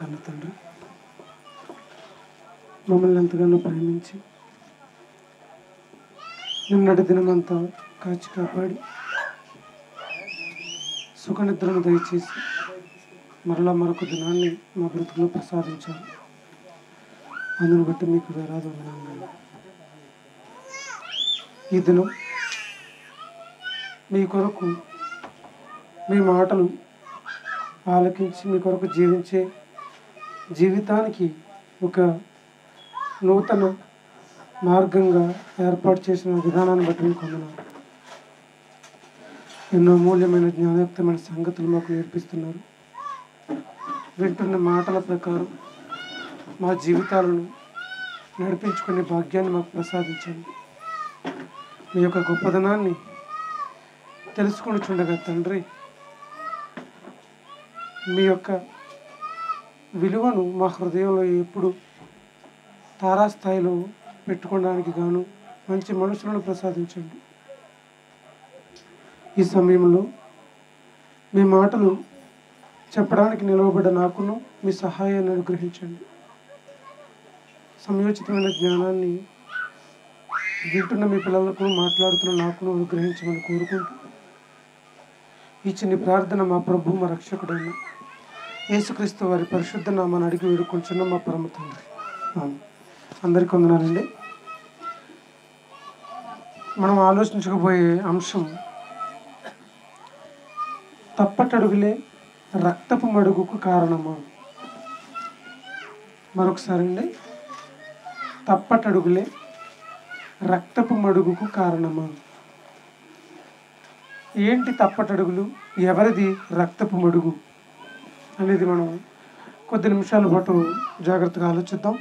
అన్న తండ్రి మమ్మల్ని ఎంతగానో ప్రేమించి నిన్నటి దినమంతా కాచి కాపాడి సుఖనిద్రను దయచేసి మరలా మరొక దినాన్ని మా బ్రతుకులో ప్రసాదించారు అందును బట్టి మీకు వేలాది వందనాలు ఈ దినం మీ కొరకు మీ మాటలు ఆలకించి మీ కొరకు జీవించే జీవితానికి ఒక నూతన మార్గంగా ఏర్పాటు చేసిన విధానాన్ని బట్టి మీకు వందనాలు ఎన్నో అమూల్యమైన జ్ఞానయుక్తమైన సంగతులు మాకు నేర్పిస్తున్నారు వింటున్న మాటల ప్రకారం మా జీవితాలను నడిపించుకునే భాగ్యాన్ని మాకు ప్రసాదించండి మీ యొక్క గొప్పదనాన్ని తెలుసుకొని చుండగా తండ్రి మీ యొక్క విలువను మా హృదయంలో ఎప్పుడు తారాస్థాయిలో పెట్టుకోవడానికి గాను మంచి మనుషులను ప్రసాదించండి ఈ సమయంలో మీ మాటలు చెప్పడానికి నిలవబడ్డ నాకును మీ సహాయాన్ని అనుగ్రహించండి సమయోచితమైన జ్ఞానాన్ని వింటున్న మీ పిల్లలకు మాట్లాడుతున్న నాకును అనుగ్రహించమని కోరుకుంటూ ఈ చిన్ని ప్రార్థన మా ప్రభు మా రక్షకుడైన యేసుక్రీస్తు వారి పరిశుద్ధ నామాన్ని అడిగి వేడుకుంటున్న మా పరమ తండ్రి ఆమె అందరికీ వందనాలండి మనం ఆలోచించకపోయే అంశం తప్పటడుగులే రక్తపు మడుగుకు కారణమా మరొకసారి అండి తప్పటడుగులే రక్తపు మడుగుకు కారణమా ఏంటి తప్పటడుగులు ఎవరిది రక్తపు మడుగు అనేది మనం కొద్ది నిమిషాల పాటు జాగ్రత్తగా ఆలోచిద్దాం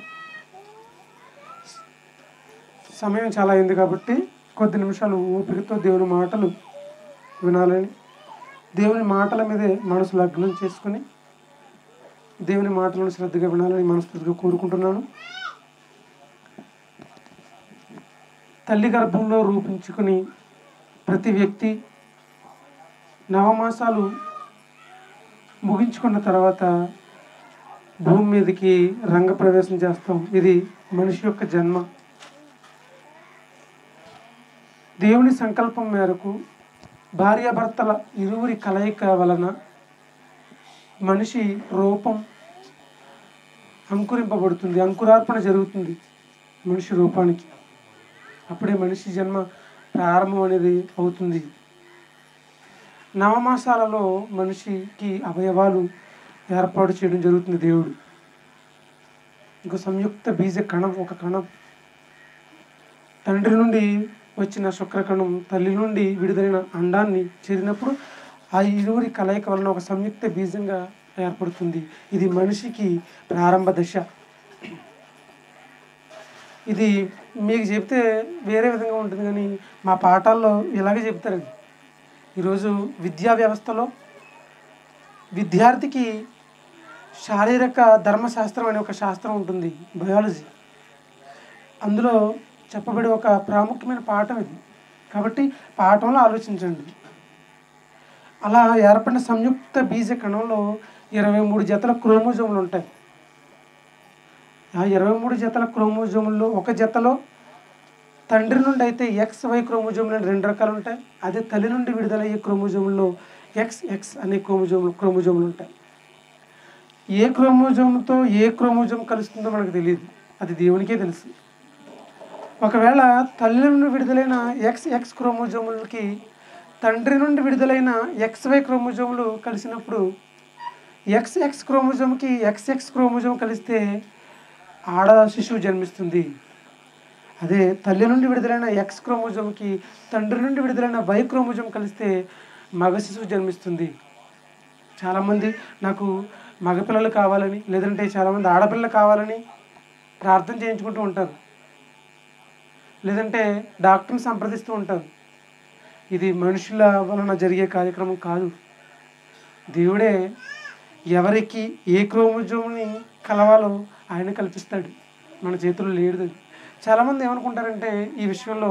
సమయం చాలా అయింది కాబట్టి కొద్ది నిమిషాలు ఓపికతో దేవుని మాటలు వినాలని దేవుని మాటల మీదే మనసు లగ్నం చేసుకుని దేవుని మాటలను శ్రద్ధగా వినాలని మనస్ఫూర్తిగా కోరుకుంటున్నాను తల్లి గర్భంలో రూపించుకుని ప్రతి వ్యక్తి నవమాసాలు ముగించుకున్న తర్వాత భూమి మీదకి రంగప్రవేశం చేస్తాం ఇది మనిషి యొక్క జన్మ దేవుని సంకల్పం మేరకు భార్యాభర్తల ఇరువురి కలయిక వలన మనిషి రూపం అంకురింపబడుతుంది అంకురార్పణ జరుగుతుంది మనిషి రూపానికి అప్పుడే మనిషి జన్మ ప్రారంభం అనేది అవుతుంది నవమాసాలలో మనిషికి అవయవాలు ఏర్పాటు చేయడం జరుగుతుంది దేవుడు ఇంకో సంయుక్త బీజ కణం ఒక కణం తండ్రి నుండి వచ్చిన శుక్రకణం తల్లి నుండి విడుదలైన అండాన్ని చేరినప్పుడు ఆ ఇరువురి కలయిక వలన ఒక సంయుక్త బీజంగా ఏర్పడుతుంది ఇది మనిషికి ప్రారంభ దశ ఇది మీకు చెప్తే వేరే విధంగా ఉంటుంది కానీ మా పాఠాల్లో ఇలాగే చెప్తారండి ఈరోజు విద్యా వ్యవస్థలో విద్యార్థికి శారీరక ధర్మశాస్త్రం అనే ఒక శాస్త్రం ఉంటుంది బయాలజీ అందులో చెప్పబడే ఒక ప్రాముఖ్యమైన పాఠం ఇది కాబట్టి పాఠంలో ఆలోచించండి అలా ఏర్పడిన సంయుక్త బీజ కణంలో ఇరవై మూడు జతల క్రోమోజోములు ఉంటాయి ఆ ఇరవై మూడు జతల క్రోమోజోముల్లో ఒక జతలో తండ్రి నుండి అయితే ఎక్స్ వై క్రోమోజోములు అని రెండు రకాలు ఉంటాయి అదే తల్లి నుండి విడుదలయ్యే క్రోమోజోముల్లో ఎక్స్ ఎక్స్ అనే క్రోమోజోములు క్రోమోజోములు ఉంటాయి ఏ క్రోమోజోమ్తో ఏ క్రోమోజోమ్ కలుస్తుందో మనకు తెలియదు అది దేవునికే తెలుసు ఒకవేళ తల్లి నుండి విడుదలైన ఎక్స్ ఎక్స్ క్రోమోజోములకి తండ్రి నుండి విడుదలైన ఎక్స్ వై క్రోమోజోములు కలిసినప్పుడు ఎక్స్ ఎక్స్ క్రోమోజోమ్కి ఎక్స్ ఎక్స్ క్రోమోజోమ్ కలిస్తే ఆడ శిశువు జన్మిస్తుంది అదే తల్లి నుండి విడుదలైన ఎక్స్ క్రోమోజోమ్కి తండ్రి నుండి విడుదలైన వై క్రోమోజోమ్ కలిస్తే మగ శిశువు జన్మిస్తుంది చాలామంది నాకు మగపిల్లలు కావాలని లేదంటే చాలామంది ఆడపిల్లలు కావాలని ప్రార్థన చేయించుకుంటూ ఉంటారు లేదంటే డాక్టర్ని సంప్రదిస్తూ ఉంటారు ఇది మనుషుల వలన జరిగే కార్యక్రమం కాదు దేవుడే ఎవరికి ఏ క్రోమోజోమ్ని కలవాలో ఆయన కల్పిస్తాడు మన చేతుల్లో లేడు అది. చాలామంది ఏమనుకుంటారంటే ఈ విషయంలో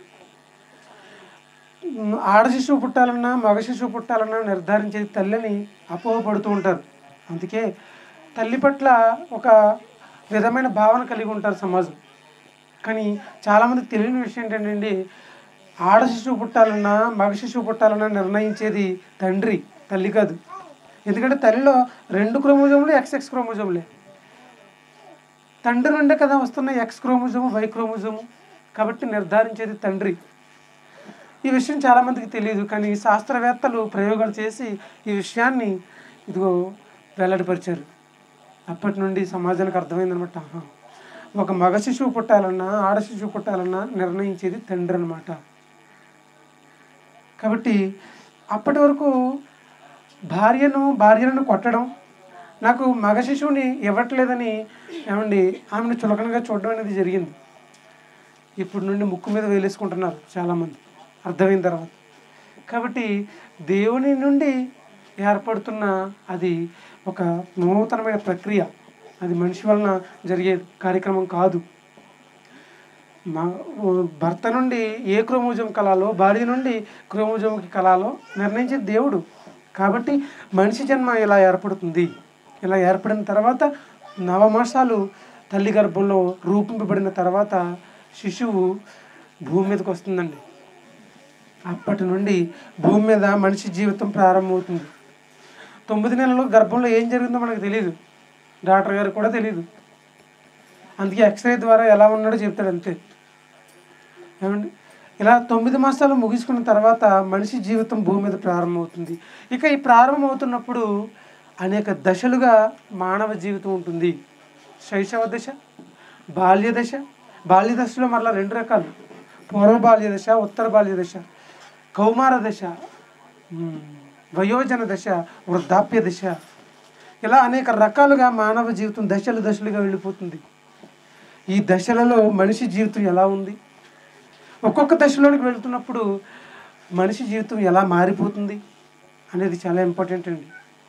ఉమ్, ఆడ శిశువు పుట్టాలన్నా మగ శిశువు పుట్టాలన్నా నిర్ధారించేది తల్లిని అపోహపడుతూ ఉంటారు అందుకే తల్లి పట్ల ఒక విధమైన భావన కలిగి ఉంటారు సమాజం కానీ చాలామందికి తెలియని విషయం ఏంటంటే ఆడ శిశువు పుట్టాలన్నా మగ శిశువు పుట్టాలన్నా నిర్ణయించేది తండ్రి తల్లి కాదు ఎందుకంటే తల్లిలో రెండు క్రోమోజోములు ఎక్స్ ఎక్స్ క్రోమోజోములే తండ్రి నుండే కదా వస్తున్న ఎక్స్ క్రోమోజోము వై క్రోమోజోము కాబట్టి నిర్ధారించేది తండ్రి ఈ విషయం చాలామందికి తెలియదు కానీ శాస్త్రవేత్తలు ప్రయోగాలు చేసి ఈ విషయాన్ని ఇదిగో వెల్లడిపరిచారు అప్పటి నుండి సమాజానికి అర్థమైందనమాట ఆహా, ఒక మగ శిశువు పుట్టాలన్నా ఆడ శిశువు పుట్టాలన్నా నిర్ణయించేది తండ్రి అనమాట కాబట్టి అప్పటి వరకు భార్యను భార్యలను కొట్టడం నాకు మగ శిశువుని ఇవ్వట్లేదని ఏమండి ఆమెను చులకనగా చూడడం అనేది జరిగింది ఇప్పుడు నుండి ముక్కు మీద వేలేసుకుంటున్నారు చాలామంది అర్థమైన తర్వాత కాబట్టి దేవుని నుండి ఏర్పడుతున్న అది ఒక నూతనమైన ప్రక్రియ అది మనిషి వలన జరిగే కార్యక్రమం కాదు మా భర్త నుండి ఏ క్రోమోజోమ్ కలాలో భార్య నుండి క్రోమోజోమ్కి కలాలో నిర్ణయించే దేవుడు కాబట్టి మనిషి జన్మ ఇలా ఏర్పడుతుంది ఇలా ఏర్పడిన తర్వాత నవమాసాలు తల్లి గర్భంలో రూపింపబడిన తర్వాత శిశువు భూమి మీదకి వస్తుందండి అప్పటి నుండి భూమి మీద మనిషి జీవితం ప్రారంభమవుతుంది తొమ్మిది నెలలు గర్భంలో ఏం జరిగిందో మనకు తెలియదు డాక్టర్ గారికి కూడా తెలియదు అందుకే ఎక్స్రే ద్వారా ఎలా ఉన్నాడో చెప్తాడు అంతే ఏమండి ఇలా తొమ్మిది మాసాలు ముగించుకున్న తర్వాత మనిషి జీవితం భూమి మీద ప్రారంభమవుతుంది ఇక ఈ ప్రారంభమవుతున్నప్పుడు అనేక దశలుగా మానవ జీవితం ఉంటుంది శైశవ దశ బాల్య దశ బాల్య దశలో మరలా రెండు రకాలు పూర్వ బాల్య దశ ఉత్తర బాల్య దశ కౌమార దశ ఉమ్, వయోజన దశ వృద్ధాప్య దశ ఇలా అనేక రకాలుగా మానవ జీవితం దశలు దశలుగా వెళ్ళిపోతుంది ఈ దశలలో మనిషి జీవితం ఎలా ఉంది ఒక్కొక్క దశలోనికి వెళ్తున్నప్పుడు మనిషి జీవితం ఎలా మారిపోతుంది అనేది చాలా ఇంపార్టెంట్ అండి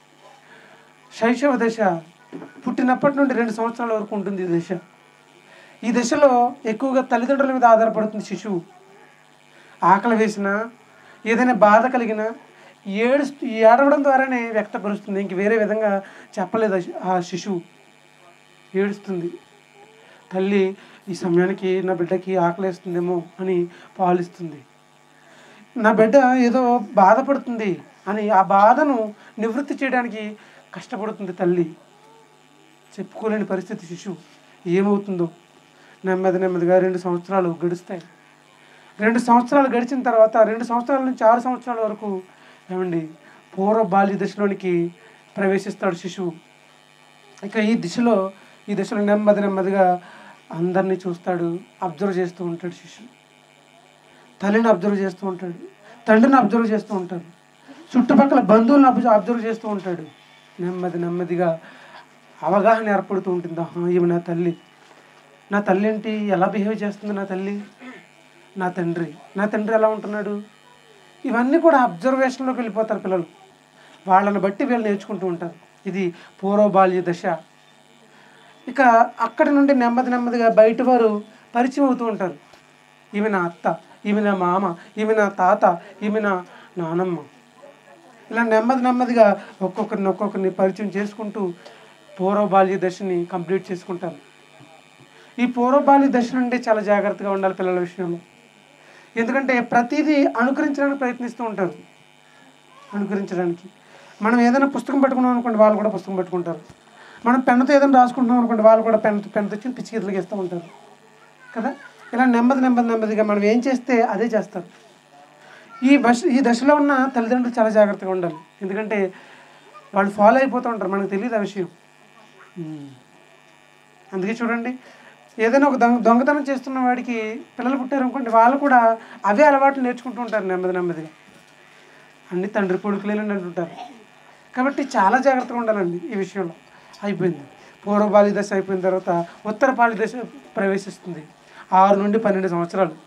శైశవ దశ పుట్టినప్పటి నుండి రెండు సంవత్సరాల వరకు ఉంటుంది ఈ దశ ఈ దశలో ఎక్కువగా తల్లిదండ్రుల మీద ఆధారపడుతుంది శిశువు ఆకలి వేసినా ఏదైనా బాధ కలిగినా ఏడు ఏడవడం ద్వారానే వ్యక్తపరుస్తుంది ఇంక వేరే విధంగా చెప్పలేదు ఆ శి- ఆ శిశువు ఏడుస్తుంది తల్లి ఈ సమయానికి నా బిడ్డకి ఆకలేస్తుందేమో అని పాలిస్తుంది నా బిడ్డ ఏదో బాధపడుతుంది అని ఆ బాధను నివృత్తి చేయడానికి కష్టపడుతుంది తల్లి చెప్పుకోలేని పరిస్థితి శిశువు ఏమవుతుందో నెమ్మది నెమ్మదిగా రెండు సంవత్సరాలు గడుస్తాయి రెండు సంవత్సరాలు గడిచిన తర్వాత రెండు సంవత్సరాల నుంచి ఆరు సంవత్సరాల వరకు ఏమండి పూర్వ బాల్య దశలోనికి ప్రవేశిస్తాడు శిశువు ఇక ఈ దిశలో ఈ దిశలో నెమ్మది నెమ్మదిగా అందరినీ చూస్తాడు అబ్జర్వ్ చేస్తూ ఉంటాడు శిశువు తల్లిని అబ్జర్వ్ చేస్తూ ఉంటాడు తండ్రిని అబ్జర్వ్ చేస్తూ ఉంటాడు చుట్టుపక్కల బంధువులను అబ్జ అబ్జర్వ్ చేస్తూ ఉంటాడు నెమ్మది నెమ్మదిగా అవగాహన ఏర్పడుతూ ఉంటుంది ఆహా, ఈమె నా తల్లి నా తల్లి ఏంటి ఎలా బిహేవ్ చేస్తుంది నా తల్లి నా తండ్రి నా తండ్రి ఎలా ఉంటున్నాడు ఇవన్నీ కూడా అబ్జర్వేషన్లోకి వెళ్ళిపోతారు పిల్లలు వాళ్ళని బట్టి వీళ్ళు నేర్చుకుంటూ ఉంటారు ఇది పూర్వ బాల్య దశ ఇక అక్కడి నుండి నెమ్మది నెమ్మదిగా బయట వారు పరిచయం అవుతూ ఉంటారు ఈమె నా అత్త ఈమె నా మామ ఈమె నా తాత ఈమె నా నానమ్మ ఇలా నెమ్మది నెమ్మదిగా ఒక్కొక్కరిని ఒక్కొక్కరిని పరిచయం చేసుకుంటూ పూర్వ బాల్య దశని కంప్లీట్ చేసుకుంటారు ఈ పూర్వ బాల్య దశ నుండి చాలా జాగ్రత్తగా ఉండాలి పిల్లల విషయంలో ఎందుకంటే ప్రతిదీ అనుకరించడానికి ప్రయత్నిస్తూ ఉంటారు అనుకరించడానికి మనం ఏదైనా పుస్తకం పట్టుకున్నాం అనుకోండి వాళ్ళు కూడా పుస్తకం పట్టుకుంటారు మనం పెన్నుతో ఏదైనా రాసుకుంటున్నాం అనుకోండి వాళ్ళు కూడా పెన్ పెన్ తెచ్చి పిచ్చి గీతలు గీస్తూ ఉంటారు కదా ఇలా నెమ్మది నెమ్మది నెమ్మదిగా మనం ఏం చేస్తే అదే చేస్తారు ఈ బస్ ఈ దశలో ఉన్న తల్లిదండ్రులు చాలా జాగ్రత్తగా ఉండాలి ఎందుకంటే వాళ్ళు ఫాలో అయిపోతూ ఉంటారు మనకు తెలియదు ఆ విషయం ఉమ్. అందుకే చూడండి ఏదైనా ఒక దొంగ దొంగతనం చేస్తున్న వాడికి పిల్లలు పుట్టారు అనుకోండి వాళ్ళు కూడా అవే అలవాట్లు నేర్చుకుంటూ ఉంటారు నెమ్మది నెమ్మదిగా అన్ని తండ్రి కొడుకులేనని అంటుంటారు కాబట్టి చాలా జాగ్రత్తగా ఉండాలండి ఈ విషయంలో అయిపోయింది పూర్వ బాల్య దశ అయిపోయిన తర్వాత ఉత్తర బాల్య దశ ప్రవేశిస్తుంది ఆరు నుండి పన్నెండు సంవత్సరాలు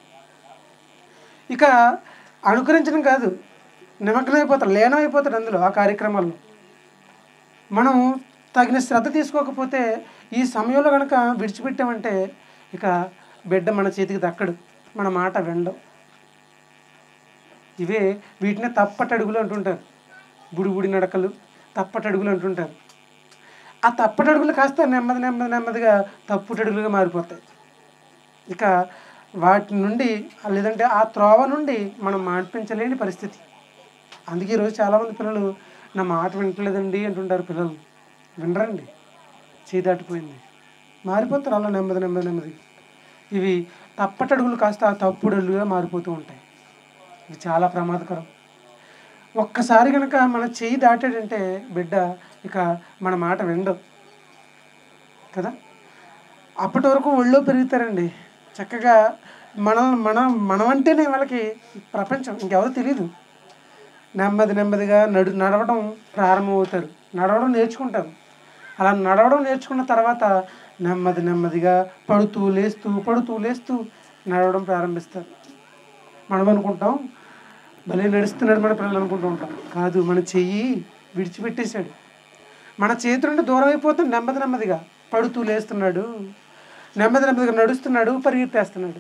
ఇక అనుకరించడం కాదు నిమగ్నం అయిపోతారు లీనం అయిపోతారు అందులో ఆ కార్యక్రమాల్లో మనం తగిన శ్రద్ధ తీసుకోకపోతే ఈ సమయంలో కనుక విడిచిపెట్టామంటే ఇక బిడ్డ మన చేతికి దక్కడు మన మాట వినడం ఇవే వీటినే తప్పటడుగులు అంటుంటారు బుడి బుడి నడకలు తప్పటడుగులు అంటుంటారు ఆ తప్పటడుగులు కాస్త నెమ్మది నెమ్మది నెమ్మదిగా తప్పుటడుగులుగా మారిపోతాయి ఇక వాటి నుండి లేదంటే ఆ త్రోవ నుండి మనం మాన్పించలేని పరిస్థితి అందుకే ఈరోజు చాలామంది పిల్లలు నా మాట వింటలేదండి అంటుంటారు పిల్లలు వినరండి చేయి దాటిపోయింది మారిపోతారు అలా నెమ్మది నెమ్మది నెమ్మది ఇవి తప్పటడుగులు కాస్త తప్పుడడుగులుగా మారిపోతూ ఉంటాయి ఇది చాలా ప్రమాదకరం ఒక్కసారి కనుక మన చెయ్యి దాటాడంటే బిడ్డ ఇక మన మాట వినడు కదా అప్పటి వరకు ఒళ్ళో పెరుగుతారండి చక్కగా మన మన మనం అంటేనే వాళ్ళకి ప్రపంచం ఇంకెవరో తెలియదు నెమ్మది నెమ్మదిగా నడు నడవడం ప్రారంభమవుతారు నడవడం నేర్చుకుంటారు అలా నడవడం నేర్చుకున్న తర్వాత నెమ్మది నెమ్మదిగా పడుతూ లేస్తూ పడుతూ లేస్తూ నడవడం ప్రారంభిస్తారు మనం అనుకుంటాం భలే నడుస్తున్నాడు మన పిల్లలు అనుకుంటూ ఉంటాం కాదు మన చెయ్యి విడిచిపెట్టేశాడు మన చేతి నుండి దూరం అయిపోతుంది నెమ్మది నెమ్మదిగా పడుతూ లేస్తున్నాడు నెమ్మది నెమ్మదిగా నడుస్తున్నాడు పరిగెత్తేస్తున్నాడు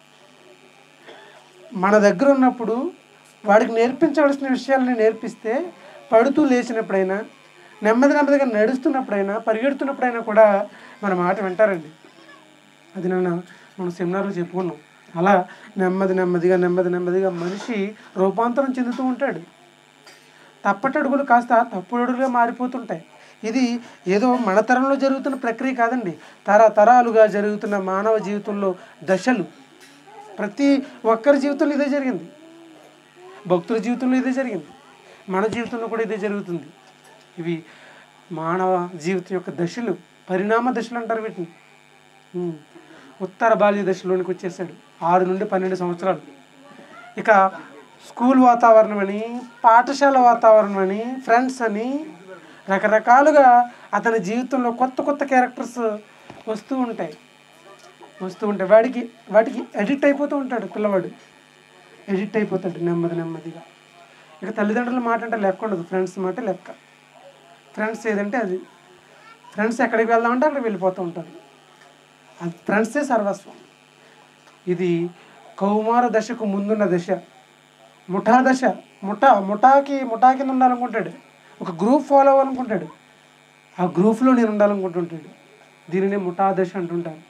మన దగ్గర ఉన్నప్పుడు వాడికి నేర్పించవలసిన విషయాలని నేర్పిస్తే పడుతూ లేచినప్పుడైనా నెమ్మది నెమ్మదిగా నడుస్తున్నప్పుడైనా పరిగెడుతున్నప్పుడైనా కూడా మన మాట వింటారండి అది నన్ను మనం సెమినార్లో చెప్పుకున్నాం అలా నెమ్మది నెమ్మదిగా నెమ్మది నెమ్మదిగా మనిషి రూపాంతరం చెందుతూ ఉంటాడు తప్పటడుగులు కాస్త తప్పుడడుగులుగా మారిపోతుంటాయి ఇది ఏదో మన తరంలో జరుగుతున్న ప్రక్రియ కాదండి తరతరాలుగా జరుగుతున్న మానవ జీవితంలో దశలు ప్రతి ఒక్కరి జీవితంలో ఇదే జరిగింది భక్తుల జీవితంలో ఇదే జరిగింది మన జీవితంలో కూడా ఇదే జరుగుతుంది ఇవి మానవ జీవితం యొక్క దశలు పరిణామ దశలు అంటారు వీటిని ఉమ్. ఉత్తర బాల్య దశలోనికి వచ్చేసాడు ఆరు నుండి పన్నెండు సంవత్సరాలు ఇక స్కూల్ వాతావరణం అని పాఠశాల వాతావరణం అని ఫ్రెండ్స్ అని రకరకాలుగా అతని జీవితంలో కొత్త కొత్త క్యారెక్టర్స్ వస్తూ ఉంటాయి వస్తూ ఉంటాయి వాడికి వాటికి ఎడిట్ అయిపోతూ ఉంటాడు పిల్లవాడు ఎడిట్ అయిపోతాడు నెమ్మది నెమ్మదిగా ఇక తల్లిదండ్రుల మాట అంటే లెక్క ఉండదు ఫ్రెండ్స్ మాట లెక్క ఫ్రెండ్స్ ఏదంటే అది ఫ్రెండ్స్ ఎక్కడికి వెళ్దామంటే అక్కడికి వెళ్ళిపోతూ ఉంటారు అది ఫ్రెండ్సే సర్వస్వం ఇది కౌమార దశకు ముందున్న దశ ముఠా దశ ముఠా ముఠాకి ముఠా కింద ఉండాలనుకుంటాడు ఒక గ్రూప్ ఫాలో అవ్వాలనుకుంటాడు ఆ గ్రూప్లో నేను ఉండాలనుకుంటుంటాడు దీనిని ముఠా దశ అంటుంటారు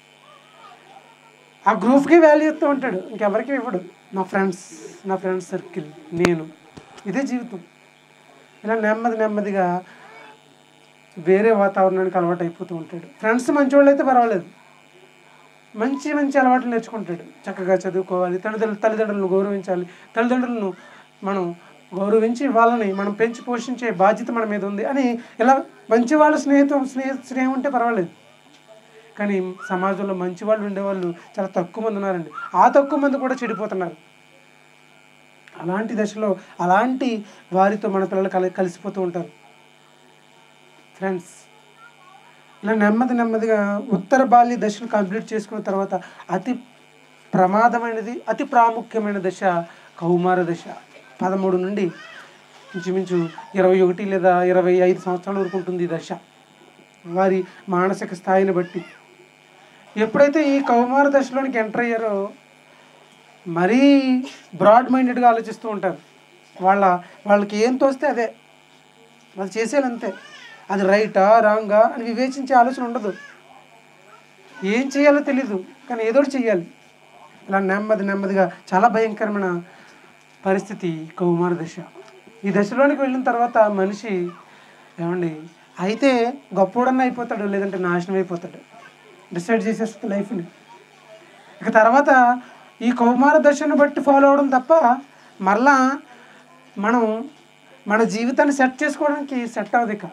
ఆ గ్రూప్కి వాల్యూ ఇస్తూ ఉంటాడు ఇంకెవరికి ఇవ్వడు నా ఫ్రెండ్స్ నా ఫ్రెండ్స్ సర్కిల్ నేను ఇదే జీవితం ఇలా నెమ్మది నెమ్మదిగా వేరే వాతావరణానికి అలవాటు అయిపోతూ ఉంటాడు ఫ్రెండ్స్ మంచివాళ్ళు అయితే పర్వాలేదు మంచి మంచి అలవాట్లు నేర్చుకుంటాడు చక్కగా చదువుకోవాలి తల్లిదండ్రులు తల్లిదండ్రులను గౌరవించాలి తల్లిదండ్రులను మనం గౌరవించి వాళ్ళని మనం పెంచి పోషించే బాధ్యత మన మీద ఉంది అని ఇలా మంచి వాళ్ళ స్నేహితం స్నేహ స్నేహం ఉంటే పర్వాలేదు కానీ సమాజంలో మంచి వాళ్ళు ఉండేవాళ్ళు చాలా తక్కువ మంది ఉన్నారండి ఆ తక్కువ మంది కూడా చెడిపోతున్నారు అలాంటి దశలో అలాంటి వారితో మన పిల్లలు కలి కలిసిపోతూ ఉంటారు ఫ్రెండ్స్ ఇలా నెమ్మది నెమ్మదిగా ఉత్తర బాల్య దశను కంప్లీట్ చేసుకున్న తర్వాత అతి ప్రమాదమైనది అతి ప్రాముఖ్యమైన దశ కౌమార దశ పదమూడు నుండి ఇంచుమించు ఇరవై ఒకటి లేదా ఇరవై ఐదు సంవత్సరాల వరకు ఉంటుంది ఈ దశ వారి మానసిక స్థాయిని బట్టి ఎప్పుడైతే ఈ కౌమార దశలోనికి ఎంటర్ అయ్యారో మరీ బ్రాడ్ మైండెడ్గా ఆలోచిస్తూ ఉంటారు వాళ్ళ వాళ్ళకి ఏం తోస్తే అదే అది చేసేయాలి అంతే అది రైటా రాంగా అని వివేచించే ఆలోచన ఉండదు ఏం చేయాలో తెలీదు కానీ ఏదో ఒకటి చెయ్యాలి ఇలా నెమ్మది నెమ్మదిగా చాలా భయంకరమైన పరిస్థితి కౌమార దశ ఈ దశలోనికి వెళ్ళిన తర్వాత మనిషి ఏమండి అయితే గొప్పోడన్నా అయిపోతాడు లేదంటే నాశనం అయిపోతాడు డిసైడ్ చేసేస్తుంది లైఫ్ని ఇక తర్వాత ఈ కౌమార దశను బట్టి ఫాలో అవడం తప్ప మరలా మనం మన జీవితాన్ని సెట్ చేసుకోవడానికి సెట్ అవ్వదు ఇక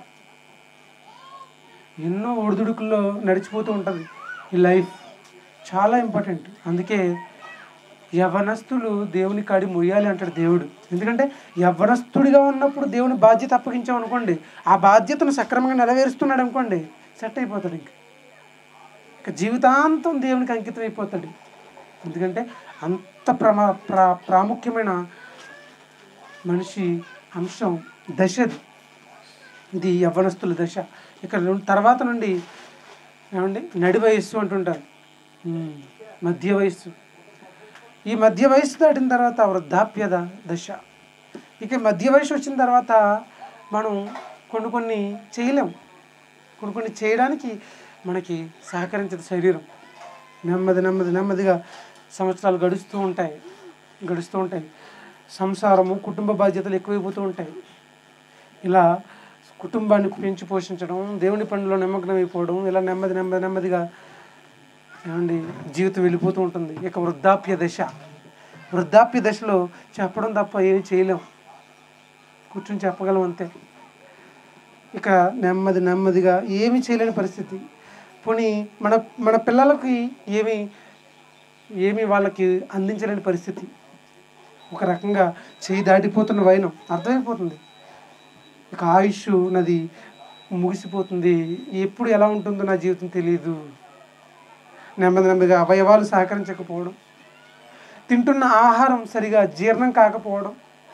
ఎన్నో ఒడిదుడుకుల్లో నడిచిపోతూ ఉంటుంది ఈ లైఫ్ చాలా ఇంపార్టెంట్ అందుకే యవనస్తులు దేవుని కాడి మొయ్యాలి అంటాడు దేవుడు ఎందుకంటే యవనస్తుడిగా ఉన్నప్పుడు దేవుని బాధ్యత అప్పగించాం అనుకోండి ఆ బాధ్యతను సక్రమంగా నెరవేరుస్తున్నాడు అనుకోండి సెట్ అయిపోతాడు ఇంక ఇక జీవితాంతం దేవునికి అంకితం అయిపోతాడు ఎందుకంటే అంత ప్రమా ప్రా ప్రాముఖ్యమైన మనిషి అంశం దశది ఇది యవ్వనస్తుల దశ ఇక్కడ ను- తర్వాత నుండి ఏమండి నడి వయస్సు అంటుంటారు ఉమ్, మధ్య వయస్సు ఈ మధ్య వయస్సు దాటిన తర్వాత వృద్ధాప్య ద- దశ ఇక మధ్య వయసు వచ్చిన తర్వాత మనం కొన్ని కొన్ని చేయలేం కొన్ని కొన్ని చేయడానికి మనకి సహకరించదు శరీరం నెమ్మది నెమ్మది నెమ్మదిగా సంవత్సరాలు గడుస్తూ ఉంటాయి గడుస్తూ ఉంటాయి సంసారము కుటుంబ బాధ్యతలు ఎక్కువైపోతూ ఉంటాయి ఇలా కుటుంబాన్ని పెంచి పోషించడం దేవుని పనిలో నిమగ్నం అయిపోవడం ఇలా నెమ్మది నెమ్మది నెమ్మదిగా ఏమండి జీవితం వెళ్ళిపోతూ ఉంటుంది ఇక వృద్ధాప్య దశ వృద్ధాప్య దశలో చెప్పడం తప్ప ఏమి చేయలేం కూర్చొని చెప్పగలం అంతే ఇక నెమ్మది నెమ్మదిగా ఏమీ చేయలేని పరిస్థితి పోనీ మన మన పిల్లలకి ఏమి ఏమి వాళ్ళకి అందించలేని పరిస్థితి ఒక రకంగా చేయి దాటిపోతున్న వైనం అర్థమైపోతుంది ఇక ఆయుష్ నది ముగిసిపోతుంది ఎప్పుడు ఎలా ఉంటుందో నా జీవితం తెలియదు నెమ్మది నెమ్మదిగా అవయవాలు సహకరించకపోవడం తింటున్న ఆహారం సరిగా జీర్ణం కాకపోవడం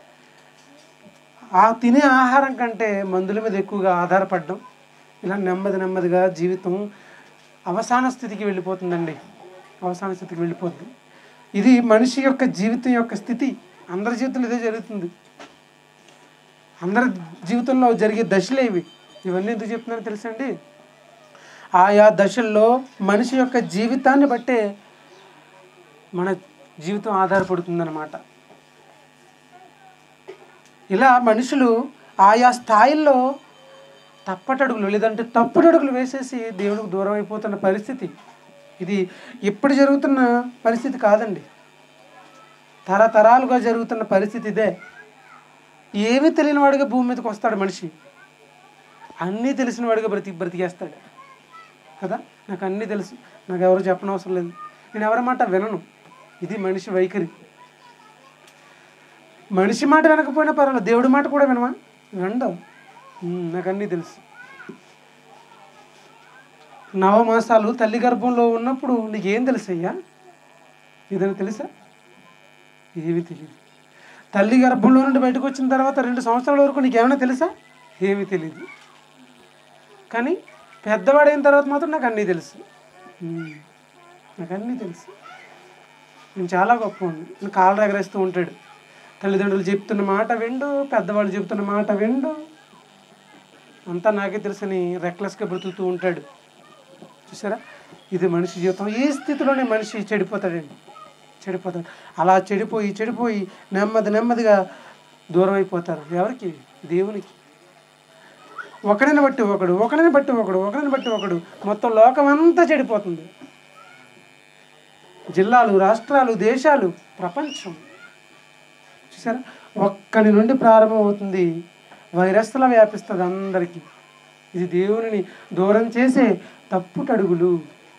ఆ తినే ఆహారం కంటే మందుల మీద ఎక్కువగా ఆధారపడడం ఇలా నెమ్మది నెమ్మదిగా జీవితం అవసాన స్థితికి వెళ్ళిపోతుందండి అవసాన స్థితికి వెళ్ళిపోతుంది ఇది మనిషి యొక్క జీవితం యొక్క స్థితి అందరి జీవితంలో ఇదే జరుగుతుంది అందరి జీవితంలో జరిగే దశలే ఇవి ఇవన్నీ ఎందుకు చెప్తున్నానో తెలుసండి ఆయా దశల్లో మనిషి యొక్క జీవితాన్ని బట్టే మన జీవితం ఆధారపడుతుందన్నమాట ఇలా మనుషులు ఆయా స్థాయిల్లో తప్పటడుగులు లేదంటే తప్పుడడుగులు వేసేసి దేవుడికి దూరం అయిపోతున్న పరిస్థితి ఇది ఎప్పుడు జరుగుతున్న పరిస్థితి కాదండి తరతరాలుగా జరుగుతున్న పరిస్థితి ఇదే ఏమీ తెలియని వాడిగా భూమి మీదకి వస్తాడు మనిషి అన్నీ తెలిసిన వాడిగా బ్రతి బ్రతికేస్తాడు కదా నాకు అన్నీ తెలుసు నాకు ఎవరు చెప్పనవసరం లేదు నేను ఎవరి మాట వినను ఇది మనిషి వైఖరి మనిషి మాట వినకపోయినా పర్వాలేదు దేవుడి మాట కూడా వినవా వినడం ఉమ్, నాకు అన్నీ తెలుసు నవమాసాలు తల్లి గర్భంలో ఉన్నప్పుడు నీకేం తెలుసయ్యా ఇదని తెలుసా ఏమీ తెలియదు తల్లి గర్భంలో నుండి బయటకు వచ్చిన తర్వాత రెండు సంవత్సరాల వరకు నీకేమైనా తెలుసా ఏమీ తెలియదు కానీ పెద్దవాడైన తర్వాత మాత్రం నాకు అన్నీ తెలుసు ఉమ్, నాకు అన్నీ తెలుసు నేను చాలా గొప్ప నేను కాళ్ళు ఎగరేస్తూ ఉంటాడు తల్లిదండ్రులు చెప్తున్న మాట విండు పెద్దవాళ్ళు చెప్తున్న మాట విండు అంతా నాకే తెలుసని రెక్లెస్గా బ్రతుకుతూ ఉంటాడు చూసారా ఇది మనిషి జీవితం ఈ స్థితిలోనే మనిషి చెడిపోతాడండి చెడిపోతాడు అలా చెడిపోయి చెడిపోయి నెమ్మది నెమ్మదిగా దూరం అయిపోతారు ఎవరికి దేవునికి ఒకడిని బట్టి ఒకడు ఒకడిని బట్టి ఒకడు ఒకడిని బట్టి ఒకడు మొత్తం లోకం అంతా చెడిపోతుంది జిల్లాలు రాష్ట్రాలు దేశాలు ప్రపంచం చూసారా ఒక్కడి నుండి ప్రారంభమవుతుంది వైరస్లా వ్యాపిస్తుంది అందరికీ ఇది దేవునిని దూరం చేసే తప్పుటడుగులు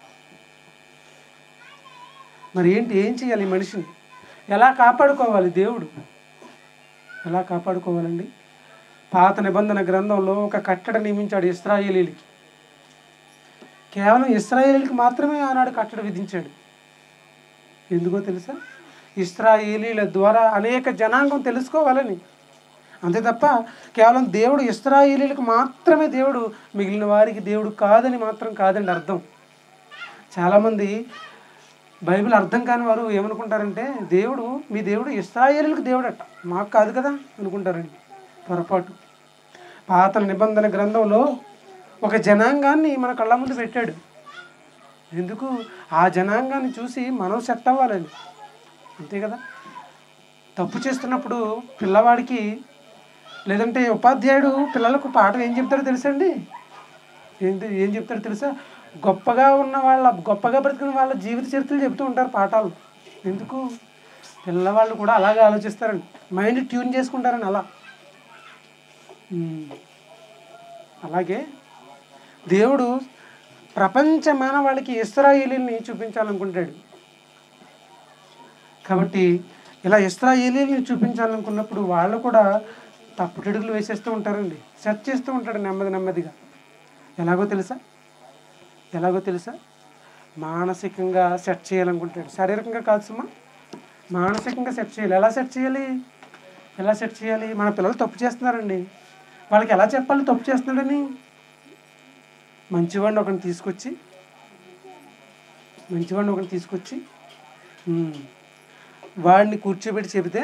మరి ఏంటి ఏం చేయాలి ఈ మనిషిని ఎలా కాపాడుకోవాలి దేవుడు ఎలా కాపాడుకోవాలండి పాత నిబంధన గ్రంథంలో ఒక కట్టడ నియమించాడు ఇస్రాయేలీలకి కేవలం ఇస్రాయేలీలకి మాత్రమే ఆనాడు కట్టడ విధించాడు ఎందుకో తెలుసా ఇస్రాయేలీల ద్వారా అనేక జనాంగం తెలుసుకోవాలని అంతే తప్ప కేవలం దేవుడు ఇస్రాయేలీలకు మాత్రమే దేవుడు మిగిలిన వారికి దేవుడు కాదని మాత్రం కాదండి అర్థం చాలామంది బైబిల్ అర్థం కాని వారు ఏమనుకుంటారంటే దేవుడు మీ దేవుడు ఇస్రాయేలీలకు దేవుడట మాకు కాదు కదా అనుకుంటారండి పొరపాటు పాత నిబంధన గ్రంథంలో ఒక జనాంగాన్ని మన కళ్ళ ముందు పెట్టాడు ఎందుకు ఆ జనాంగాన్ని చూసి మనం సెట్ అవ్వాలని అంతే కదా తప్పు చేస్తున్నప్పుడు పిల్లవాడికి లేదంటే ఉపాధ్యాయుడు పిల్లలకు పాఠం ఏం చెప్తాడో తెలుసండి ఏం తె- ఏం చెప్తాడో తెలుసా గొప్పగా ఉన్న వాళ్ళ గొప్పగా బ్రతికిన వాళ్ళ జీవిత చరిత్రలు చెప్తూ ఉంటారు పాఠాలు ఎందుకు పిల్లవాళ్ళు కూడా అలాగే ఆలోచిస్తారండి మైండ్ ట్యూన్ చేసుకుంటారని అలా ఉమ్. అలాగే దేవుడు ప్రపంచ మానవాళికి ఇస్రాయేలీని చూపించాలనుకుంటాడు కాబట్టి ఇలా ఇస్రాయేలీని చూపించాలనుకున్నప్పుడు వాళ్ళు కూడా తప్పుటడుగులు వేసేస్తూ ఉంటారండి సెర్చ్ చేస్తూ ఉంటాడు నెమ్మది నెమ్మదిగా ఎలాగో తెలుసా ఎలాగో తెలుసా మానసికంగా సెట్ చేయాలనుకుంటాడు శారీరకంగా కాదు సుమా మానసికంగా సెట్ చేయాలి ఎలా సెట్ చేయాలి ఎలా సెట్ చేయాలి మన పిల్లలు తప్పు చేస్తున్నారండి వాళ్ళకి ఎలా చెప్పాలి తప్పు చేస్తున్నాడని మంచివాడిని ఒకరిని తీసుకొచ్చి మంచివాడిని ఒకరిని తీసుకొచ్చి ఉమ్, వాడిని కూర్చోబెట్టి చెబితే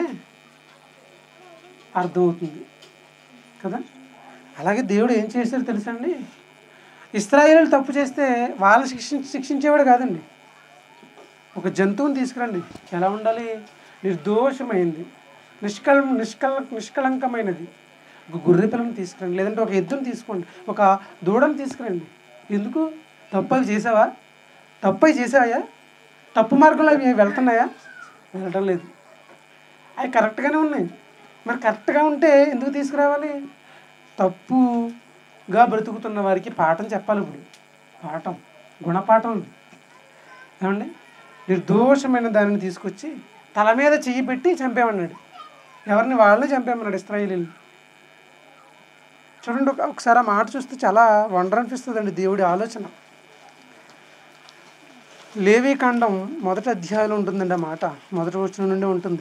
అర్థమవుతుంది కదా అలాగే దేవుడు ఏం చేశాడు తెలుసండి ఇస్రాయేలు తప్పు చేస్తే వాళ్ళు శిక్షి శిక్షించేవాడు కాదండి ఒక జంతువుని తీసుకురండి ఎలా ఉండాలి నిర్దోషమైంది నిష్కల్ నిష్కల్ నిష్కలంకమైనది ఒక గొర్రె పిల్లని తీసుకురండి లేదంటే ఒక ఎద్దుని తీసుకోండి ఒక దూడని తీసుకురండి ఎందుకు తప్పు అవి చేసావా తప్పు అవి చేసావా తప్పు మార్గంలో అవి వెళ్తున్నాయా వెళ్ళడం లేదు అవి కరెక్ట్గానే ఉన్నాయి మరి కరెక్ట్గా ఉంటే ఎందుకు తీసుకురావాలి తప్పుగా బ్రతుకుతున్న వారికి పాఠం చెప్పాలి ఇప్పుడు పాఠం గుణపాఠం ఇది. ఏమండి నిర్దోషమైన దానిని తీసుకొచ్చి తల మీద చెయ్యి పెట్టి చంపేమన్నాడు ఎవరిని వాళ్ళని చంపేమన్నాడు ఇస్రాయిలీని చూడండి ఒక- ఒకసారి ఆ మాట చూస్తే చాలా వండర్ అనిపిస్తుందండి దేవుడి ఆలోచన లేవీ కాండం మొదటి అధ్యాయంలో ఉంటుందండి ఆ మాట మొదటి వచ్చిన నుండి ఉంటుంది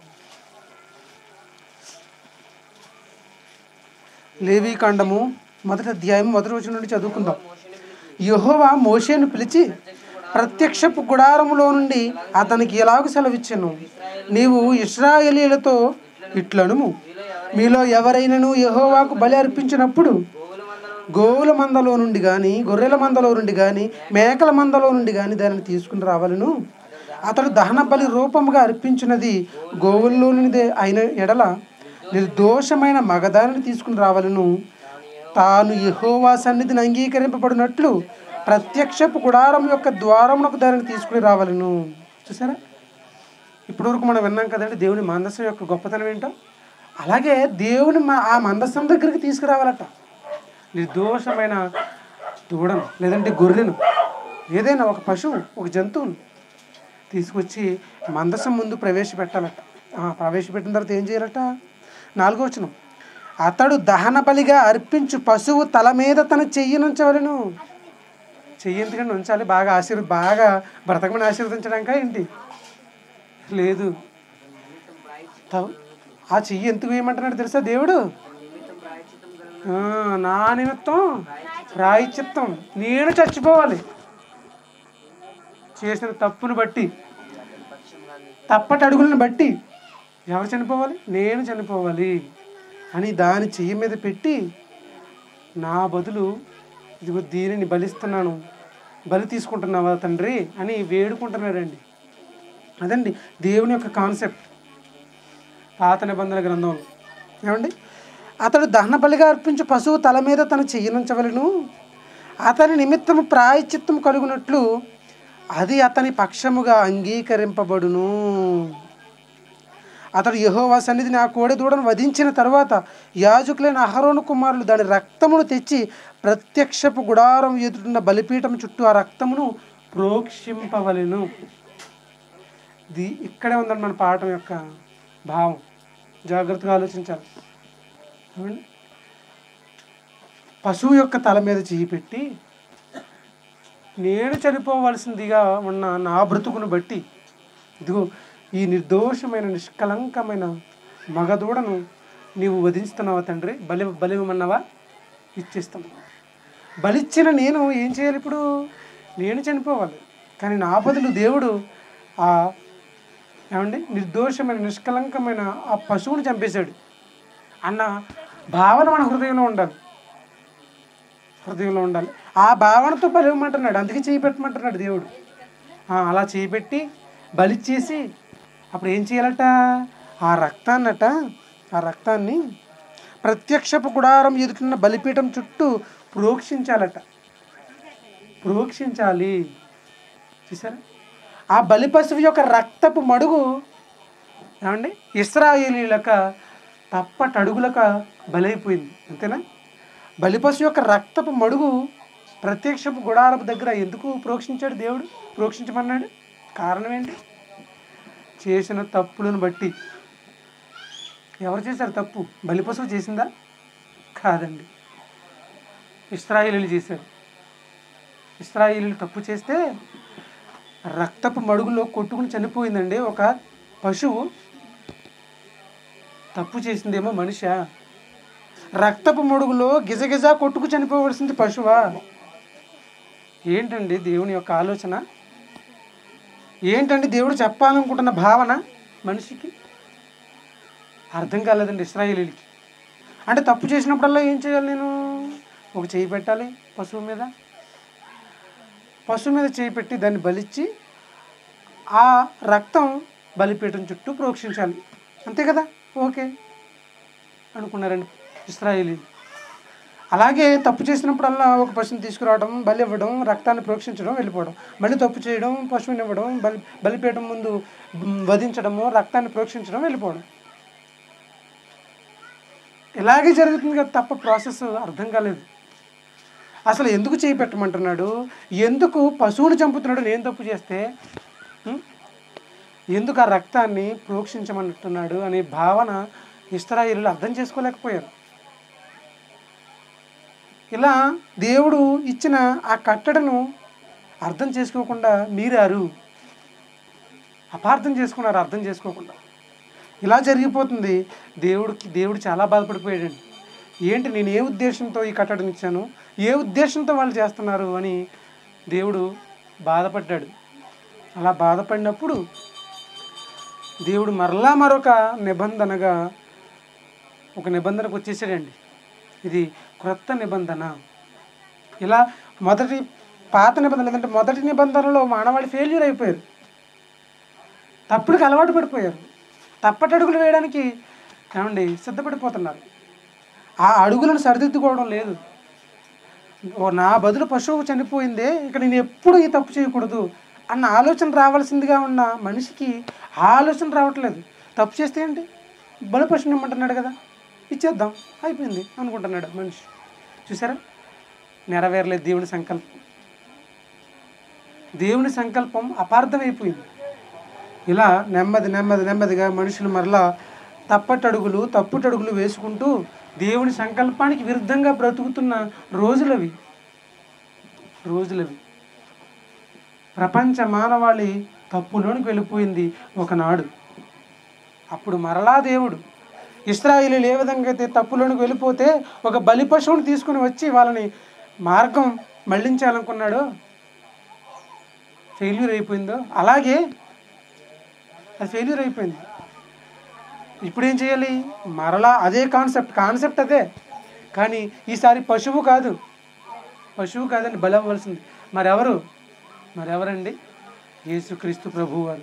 లేవీ కాండము మొదటి అధ్యాయం మొదటి వచ్చిన నుండి చదువుకుందాం యెహోవా మోషేను పిలిచి ప్రత్యక్షపు గుడారములో నుండి అతనికి ఎలాగ సెలవిచ్చాను నీవు ఇస్రాయేలీలతో ఇట్లనుము మీలో ఎవరైనాను యెహోవాకు బలి అర్పించినప్పుడు గోవుల మందలో నుండి కానీ గొర్రెల మందలో నుండి కానీ మేకల మందలో నుండి కానీ దానిని తీసుకుని రావాలను అతడు దహన బలి రూపముగా అర్పించినది గోవుల్లోనిదే అయిన ఎడల నిర్దోషమైన మగదానిని తీసుకుని రావాలను తాను యెహోవా సన్నిధిని అంగీకరింపబడినట్లు ప్రత్యక్షపు గుడారం యొక్క ద్వారమునకు దానిని తీసుకుని రావాలను చూసారా ఇప్పటివరకు మనం విన్నాం కదండి దేవుని మందస్సం యొక్క గొప్పతనం ఏంటో అలాగే దేవుని మా ఆ మందస్సం దగ్గరికి తీసుకురావాలట నిర్దోషమైన దూడను లేదంటే గొర్రెను ఏదైనా ఒక పశువు ఒక జంతువును తీసుకొచ్చి మందసం ముందు ప్రవేశపెట్టాలట ఆ, ప్రవేశపెట్టిన తర్వాత ఏం చేయాలట నాలుగో వచనం అతడు దహన బలిగా అర్పించు పశువు తల మీద తన చెయ్యి నుంచవలను చెయ్యి ఎందుకంటే ఉంచాలి బాగా ఆశీర్వ బాగా బ్రతకమని ఆశీర్వదించడానికా ఏంటి లేదు త- ఆ చెయ్యి ఎందుకు వేయమంటున్నాడు తెలుసా దేవుడు ఆ, నా నిమిత్తం ప్రాయచిత్తం నేను చచ్చిపోవాలి చేసిన తప్పును బట్టి తప్పటి అడుగులను బట్టి ఎవరు చనిపోవాలి నేను చనిపోవాలి అని దాని చెయ్యి మీద పెట్టి నా బదులు ఇదిగో దీనిని బలిస్తున్నాను బలి తీసుకుంటున్నావా తండ్రి అని వేడుకుంటున్నాడండి అదండి దేవుని యొక్క కాన్సెప్ట్ పాత నిబంధన గ్రంథంలో ఏమండి అతడు దహన బలిగా అర్పించు పశువు తల మీద తన చెయ్యనుంచవలను అతని నిమిత్తము ప్రాయచిత్తం కలుగునట్లు అది అతని పక్షముగా అంగీకరింపబడును అతడు యెహోవా సన్నిధిని ఆ కోడె దూడను వధించిన తర్వాత యాజకులైన అహరోను కుమారులు దాని రక్తమును తెచ్చి ప్రత్యక్షపు గుడారం ఎదుటిన్న బలిపీఠం చుట్టూ ఆ రక్తమును ప్రోక్షింపవలెను ఇది ఇక్కడే ఉందండి మన పాఠం యొక్క భావం జాగ్రత్తగా ఆలోచించాలి ఏమండి? పశువు యొక్క తల మీద చేయి పెట్టి నేను చనిపోవలసిందిగా ఉన్న నా బ్రతుకును బట్టి ఇదిగో ఈ నిర్దోషమైన నిష్కలంకమైన మగదూడను నీవు వధించుతున్నావా తండ్రి బలి బలిమన్నావా ఇచ్చేస్తాను బలిచ్చిన నేను ఏం చేయాలి ఇప్పుడు నేను చనిపోవాలి కానీ నా బదులు దేవుడు ఆ ఏమండి నిర్దోషమైన నిష్కలంకమైన ఆ పశువుని చంపేశాడు అన్న భావన మన హృదయంలో ఉండాలి హృదయంలో ఉండాలి ఆ భావనతో బలివ్వమంటున్నాడు అందుకే చేయి పెట్టమంటున్నాడు దేవుడు ఆ, అలా చేయి పెట్టి బలిచ్చేసి అప్పుడు ఏం చేయాలట ఆ రక్తాన్నట ఆ రక్తాన్ని ప్రత్యక్షపు గుడారం ఎదుటిన్న బలిపీఠం చుట్టూ ప్రోక్షించాలట ప్రోక్షించాలి చూసారా ఆ బలి పశువు యొక్క రక్తపు మడుగు ఏమండి ఇస్రాయేలీలక తప్పటడుగులక బలైపోయింది అంతేనా బలిపశు యొక్క రక్తపు మడుగు ప్రత్యక్షపు గుడారపు దగ్గర ఎందుకు ప్రోక్షించాడు దేవుడు ప్రోక్షించమన్నాడు కారణం ఏంటి చేసిన తప్పులను బట్టి ఎవరు చేశారు తప్పు బలిపశువు చేసిందా కాదండి ఇస్రాయిలీలు చేశారు ఇస్రాయిలీలు తప్పు చేస్తే రక్తపు మడుగులో కొట్టుకుని చనిపోయిందండి ఒక పశువు తప్పు చేసిందేమో మనిషా రక్తపు మడుగులో గిజగిజ కొట్టుకు చనిపోవలసింది పశువా ఏంటండి దేవుని యొక్క ఆలోచన ఏంటండి దేవుడు చెప్పాలనుకుంటున్న భావన మనిషికి అర్థం కాలేదండి ఇస్రాయేలీలకి అంటే తప్పు చేసినప్పుడల్లా ఏం చేయాలి నేను ఒక చేయి పెట్టాలి పశువు మీద పశువు మీద చేయి పెట్టి దాన్ని బలిచ్చి ఆ రక్తం బలిపీఠం చుట్టూ ప్రోక్షించాలి అంతే కదా ఓకే అనుకున్నారండి ఇస్రాయేలీలు అలాగే తప్పు చేసినప్పుడల్లా ఒక పశువుని తీసుకురావడం బలి ఇవ్వడం రక్తాన్ని ప్రోక్షించడం వెళ్ళిపోవడం మళ్ళీ తప్పు చేయడం పశువుని ఇవ్వడం బలి బలిపీఠం ముందు మ్, వధించడము రక్తాన్ని ప్రోక్షించడం వెళ్ళిపోవడం ఇలాగే జరుగుతుంది కదా తప్ప ప్రాసెస్ అర్థం కాలేదు అసలు ఎందుకు చేయి పెట్టమంటున్నాడు ఎందుకు పశువుని చంపుతున్నాడు నేను తప్పు చేస్తే ఉం? ఎందుకు ఆ రక్తాన్ని ప్రోక్షించమంటున్నాడు అనే భావన ఇస్రాయిలు అర్థం చేసుకోలేకపోయారు ఇలా దేవుడు ఇచ్చిన ఆ కట్టడను అర్థం చేసుకోకుండా మీరారు అపార్థం చేసుకున్నారు అర్థం చేసుకోకుండా ఇలా జరిగిపోతుంది దేవుడికి దేవుడు చాలా బాధపడిపోయాడండి ఏంటి నేను ఏ ఉద్దేశంతో ఈ కట్టడం ఇచ్చాను ఏ ఉద్దేశంతో వాళ్ళు చేస్తున్నారు అని దేవుడు బాధపడ్డాడు అలా బాధపడినప్పుడు దేవుడు మరలా మరొక నిబంధనగా ఒక నిబంధనకు వచ్చేసాడండి ఇది క్రొత్త నిబంధన ఇలా మొదటి పాత నిబంధన లేదంటే మొదటి నిబంధనలో మానవాళి ఫెయిల్యూర్ అయిపోయారు తప్పుడుకి అలవాటు పడిపోయారు తప్పటడుగులు వేయడానికి ఏమండి సిద్ధపడిపోతున్నారు ఆ అడుగులను సరిదిద్దుకోవడం లేదు ఓ నా బదులు పశువు చనిపోయిందే ఇక నేను ఎప్పుడు ఈ తప్పు చేయకూడదు అన్న ఆలోచన రావాల్సిందిగా ఉన్న మనిషికి ఆ ఆలోచన రావట్లేదు తప్పు చేస్తే ఏంటి బలి పశువుని ఇమ్మంటున్నాడు కదా ఇచ్చేద్దాం అయిపోయింది అనుకుంటున్నాడు మనిషి చూసారా నెరవేరలేదు దేవుని సంకల్పం దేవుని సంకల్పం అపార్థమైపోయింది ఇలా నెమ్మది నెమ్మది నెమ్మదిగా మనుషులు మరలా తప్పటడుగులు తప్పుటడుగులు వేసుకుంటూ దేవుని సంకల్పానికి విరుద్ధంగా బ్రతుకుతున్న రోజులవి రోజులవి ప్రపంచ మానవాళి తప్పులోనికి వెళ్ళిపోయింది ఒకనాడు అప్పుడు మరలా దేవుడు ఇస్రాయిలీలు ఏ విధంగా అయితే తప్పులోనికి వెళ్ళిపోతే ఒక బలి పశువుని తీసుకుని వచ్చి వాళ్ళని మార్గం మళ్ళించాలనుకున్నాడో ఫెయిల్యూర్ అయిపోయిందో అలాగే అది ఫెయిల్యూర్ అయిపోయింది ఇప్పుడు ఏం చేయాలి మరలా అదే కాన్సెప్ట్ కాన్సెప్ట్ అదే కానీ ఈసారి పశువు కాదు పశువు కాదండి బలి అవ్వాల్సింది మరెవరు మరెవరండి యేసుక్రీస్తు ప్రభువు వారు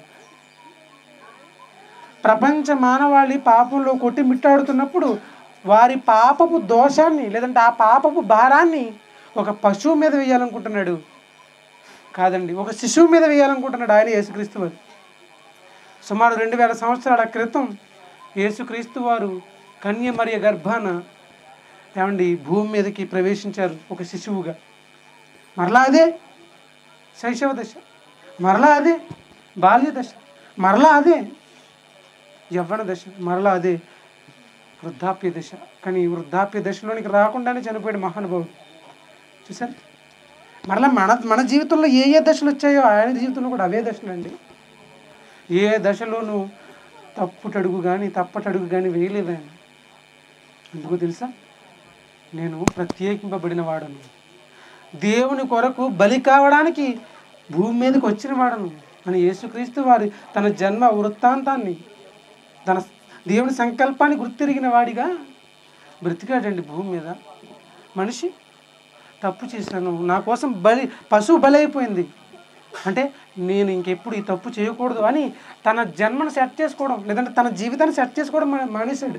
ప్రపంచ మానవాళి పాపంలో కొట్టి మిట్టాడుతున్నప్పుడు వారి పాపపు దోషాన్ని లేదంటే ఆ పాపపు భారాన్ని ఒక పశువు మీద వేయాలనుకుంటున్నాడు కాదండి ఒక శిశువు మీద వేయాలనుకుంటున్నాడు ఆయన యేసుక్రీస్తు వారు సుమారు రెండు వేల సంవత్సరాల క్రితం యేసుక్రీస్తు వారు కన్యమరియ గర్భాన ఏమండి భూమి మీదకి ప్రవేశించారు ఒక శిశువుగా మరలా అదే శైశవ దశ మరలా అదే బాల్య దశ మరలా అదే యవ్వన దశ మరలా అదే వృద్ధాప్య దశ కానీ ఈ వృద్ధాప్య దశలోనికి రాకుండానే చనిపోయాడు మహానుభావుడు చూసారు మరలా మన మన జీవితంలో ఏ ఏ దశలు వచ్చాయో ఆయన జీవితంలో కూడా అవే దశలు అండి ఏ దశలోనూ తప్పుటడుగు కానీ తప్పటడుగు కానీ వేయలేదు ఆయన ఎందుకో తెలుసా నేను ప్రత్యేకింపబడిన వాడను దేవుని కొరకు బలి కావడానికి భూమి మీదకి వచ్చిన వాడను అని యేసుక్రీస్తు వారి తన జన్మ వృత్తాంతాన్ని తన దేవుని సంకల్పాన్ని గుర్తిరిగిన వాడిగా బ్రతికాడండి భూమి మీద మనిషి తప్పు చేశాను నా కోసం బలి పశువు బలి అయిపోయింది అంటే నేను ఇంకెప్పుడు ఈ తప్పు చేయకూడదు అని తన జన్మను సెట్ చేసుకోవడం లేదంటే తన జీవితాన్ని సెట్ చేసుకోవడం మా- మానేశాడు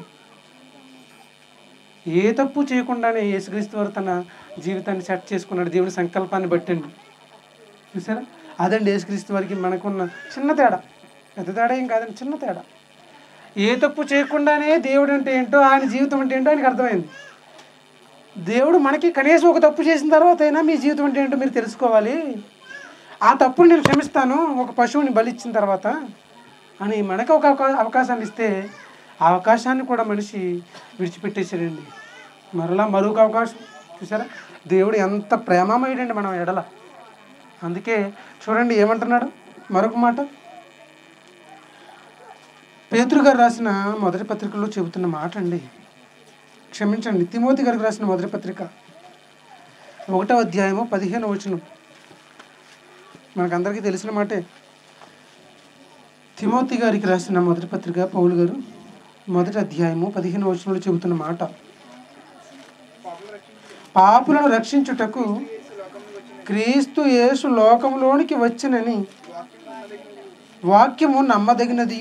ఏ తప్పు చేయకుండానే యేసుక్రీస్తు వారు తన జీవితాన్ని సెట్ చేసుకున్నాడు దేవుని సంకల్పాన్ని బట్టండి చూసారా అదండి యేసుక్రీస్తు వారికి మనకున్న చిన్న తేడా పెద్ద తేడా ఏం కాదండి చిన్న తేడా ఏ తప్పు చేయకుండానే దేవుడు అంటే ఏంటో ఆయన జీవితం అంటే ఏంటో ఆయనకు అర్థమైంది దేవుడు మనకి కనీసం ఒక తప్పు చేసిన తర్వాత అయినా మీ జీవితం అంటే ఏంటో మీరు తెలుసుకోవాలి ఆ తప్పుని నేను క్షమిస్తాను ఒక పశువుని బలిచ్చిన తర్వాత అని మనకు ఒక అవకా- అవకాశాన్ని ఇస్తే ఆ అవకాశాన్ని కూడా మనిషి విడిచిపెట్టేసాడండి మరలా మరొక అవకాశం చూసారా దేవుడు ఎంత ప్రేమమయుడండి మనం ఎడల అందుకే చూడండి ఏమంటున్నాడు మరొక మాట పేతురు గారు రాసిన మొదటి పత్రికలో చెబుతున్న మాట అండి క్షమించండి తిమోతి గారికి రాసిన మొదటి పత్రిక ఒకటో అధ్యాయము పదిహేను వచనం మనకందరికీ తెలిసిన మాటే తిమోతి గారికి రాసిన మొదటి పత్రిక పౌలు గారు మొదటి అధ్యాయము పదిహేను వచనంలో చెబుతున్న మాట పాపులను రక్షించుటకు క్రీస్తు యేసు లోకంలోనికి వచ్చినని వాక్యము నమ్మదగినది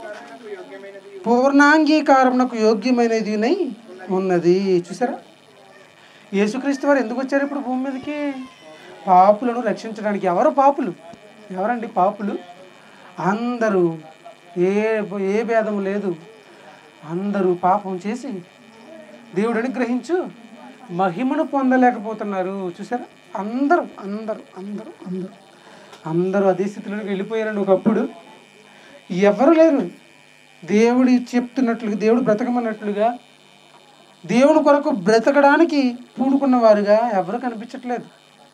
పూర్ణాంగీకారమునకు యోగ్యమైనది ఉన్నది చూసారా యేసుక్రీస్తు వారు ఎందుకు వచ్చారు ఇప్పుడు భూమి మీదకి పాపులను రక్షించడానికి ఎవరు పాపులు ఎవరండి పాపులు అందరూ ఏ ఏ భేదము లేదు అందరూ పాపం చేసి దేవుడు అనుగ్రహించు మహిమను పొందలేకపోతున్నారు చూసారా అందరూ అందరూ అందరూ అందరూ అందరూ అదే స్థితిలోకి వెళ్ళిపోయారండి ఒకప్పుడు ఎవరు లేరు దేవుడు చెప్తున్నట్లుగా దేవుడు బ్రతకమన్నట్లుగా దేవుని కొరకు బ్రతకడానికి పూనుకున్న వారుగా ఎవరు కనిపించట్లేదు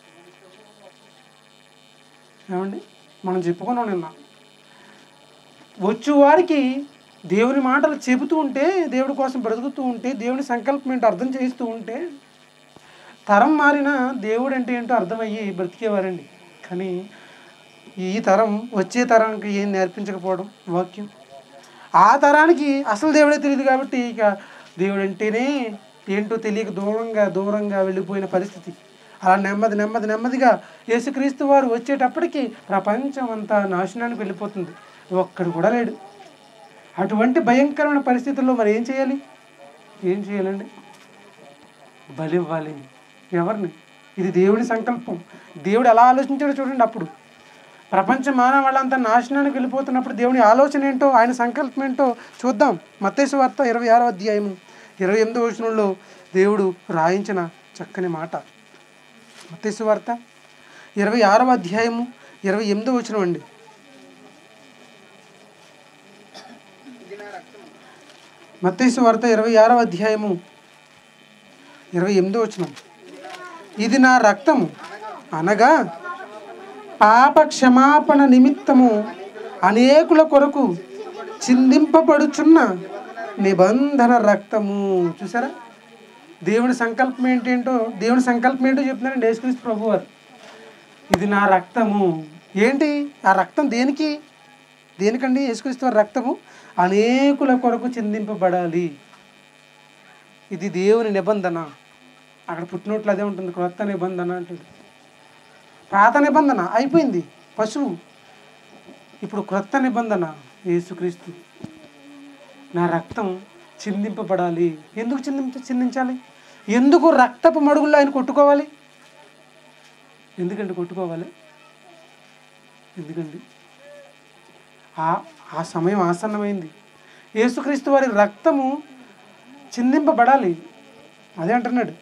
ఏమండి మనం చెప్పుకున్నాం నిన్న వచ్చు వారికి దేవుని మాటలు చెబుతూ ఉంటే దేవుడి కోసం బ్రతుకుతూ ఉంటే దేవుని సంకల్పం ఏంటో అర్థం చేస్తూ ఉంటే తరం మారినా దేవుడు అంటే ఏంటో అర్థమయ్యి బ్రతికేవారండి కానీ ఈ తరం వచ్చే తరానికి ఏం నేర్పించకపోవడం వాక్యం ఆ తరానికి అసలు దేవుడే తెలియదు కాబట్టి ఇక దేవుడు అంటేనే ఏంటో తెలియక దూరంగా దూరంగా వెళ్ళిపోయిన పరిస్థితి అలా నెమ్మది నెమ్మది నెమ్మదిగా యేసుక్రీస్తు వారు వచ్చేటప్పటికి ప్రపంచం అంతా నాశనానికి వెళ్ళిపోతుంది ఒక్కడు కూడా లేడు అటువంటి భయంకరమైన పరిస్థితుల్లో మరి ఏం చేయాలి ఏం చేయాలండి బలి ఇవ్వాలి ఎవరిని ఇది దేవుడి సంకల్పం దేవుడు ఎలా ఆలోచించాడో చూడండి అప్పుడు ప్రపంచ మానవాళ్ళంతా నాశనానికి వెళ్ళిపోతున్నప్పుడు దేవుని ఆలోచన ఏంటో ఆయన సంకల్పం ఏంటో చూద్దాం మత్తేసు వార్త ఇరవై ఆరో అధ్యాయము ఇరవై ఎనిమిదో వచనంలో దేవుడు రాయించిన చక్కని మాట మత్తేసు వార్త ఇరవై ఆరవ అధ్యాయము ఇరవై ఎనిమిదో వచనం అండి మత్తేసు వార్త ఇరవై ఆరవ అధ్యాయము ఇరవై ఎనిమిదో వచనం ఇది నా రక్తము అనగా పాప క్షమాపణ నిమిత్తము అనేకుల కొరకు చిందింపబడుచున్న నిబంధన రక్తము చూసారా దేవుని సంకల్పం ఏంటేంటో దేవుని సంకల్పం ఏంటో చెప్తున్నారండి యేసుక్రీస్తు ప్రభు వారు ఇది నా రక్తము ఏంటి ఆ రక్తం దేనికి దేనికండి యేసుక్రీస్తు వారి రక్తము అనేకుల కొరకు చిందింపబడాలి ఇది దేవుని నిబంధన అక్కడ పుట్టినట్లు అదే ఉంటుంది క్రొత్త నిబంధన అంటుంది పాత నిబంధన అయిపోయింది పశువు ఇప్పుడు క్రొత్త నిబంధన యేసుక్రీస్తు నా రక్తం చిందింపబడాలి ఎందుకు చిందించ చిందించాలి ఎందుకు రక్తపు మడుగుల్లో ఆయన కొట్టుకోవాలి ఎందుకండి కొట్టుకోవాలి ఎందుకండి ఆ ఆ సమయం ఆసన్నమైంది యేసుక్రీస్తు వారి రక్తము చిందింపబడాలి అదే అంటున్నాడు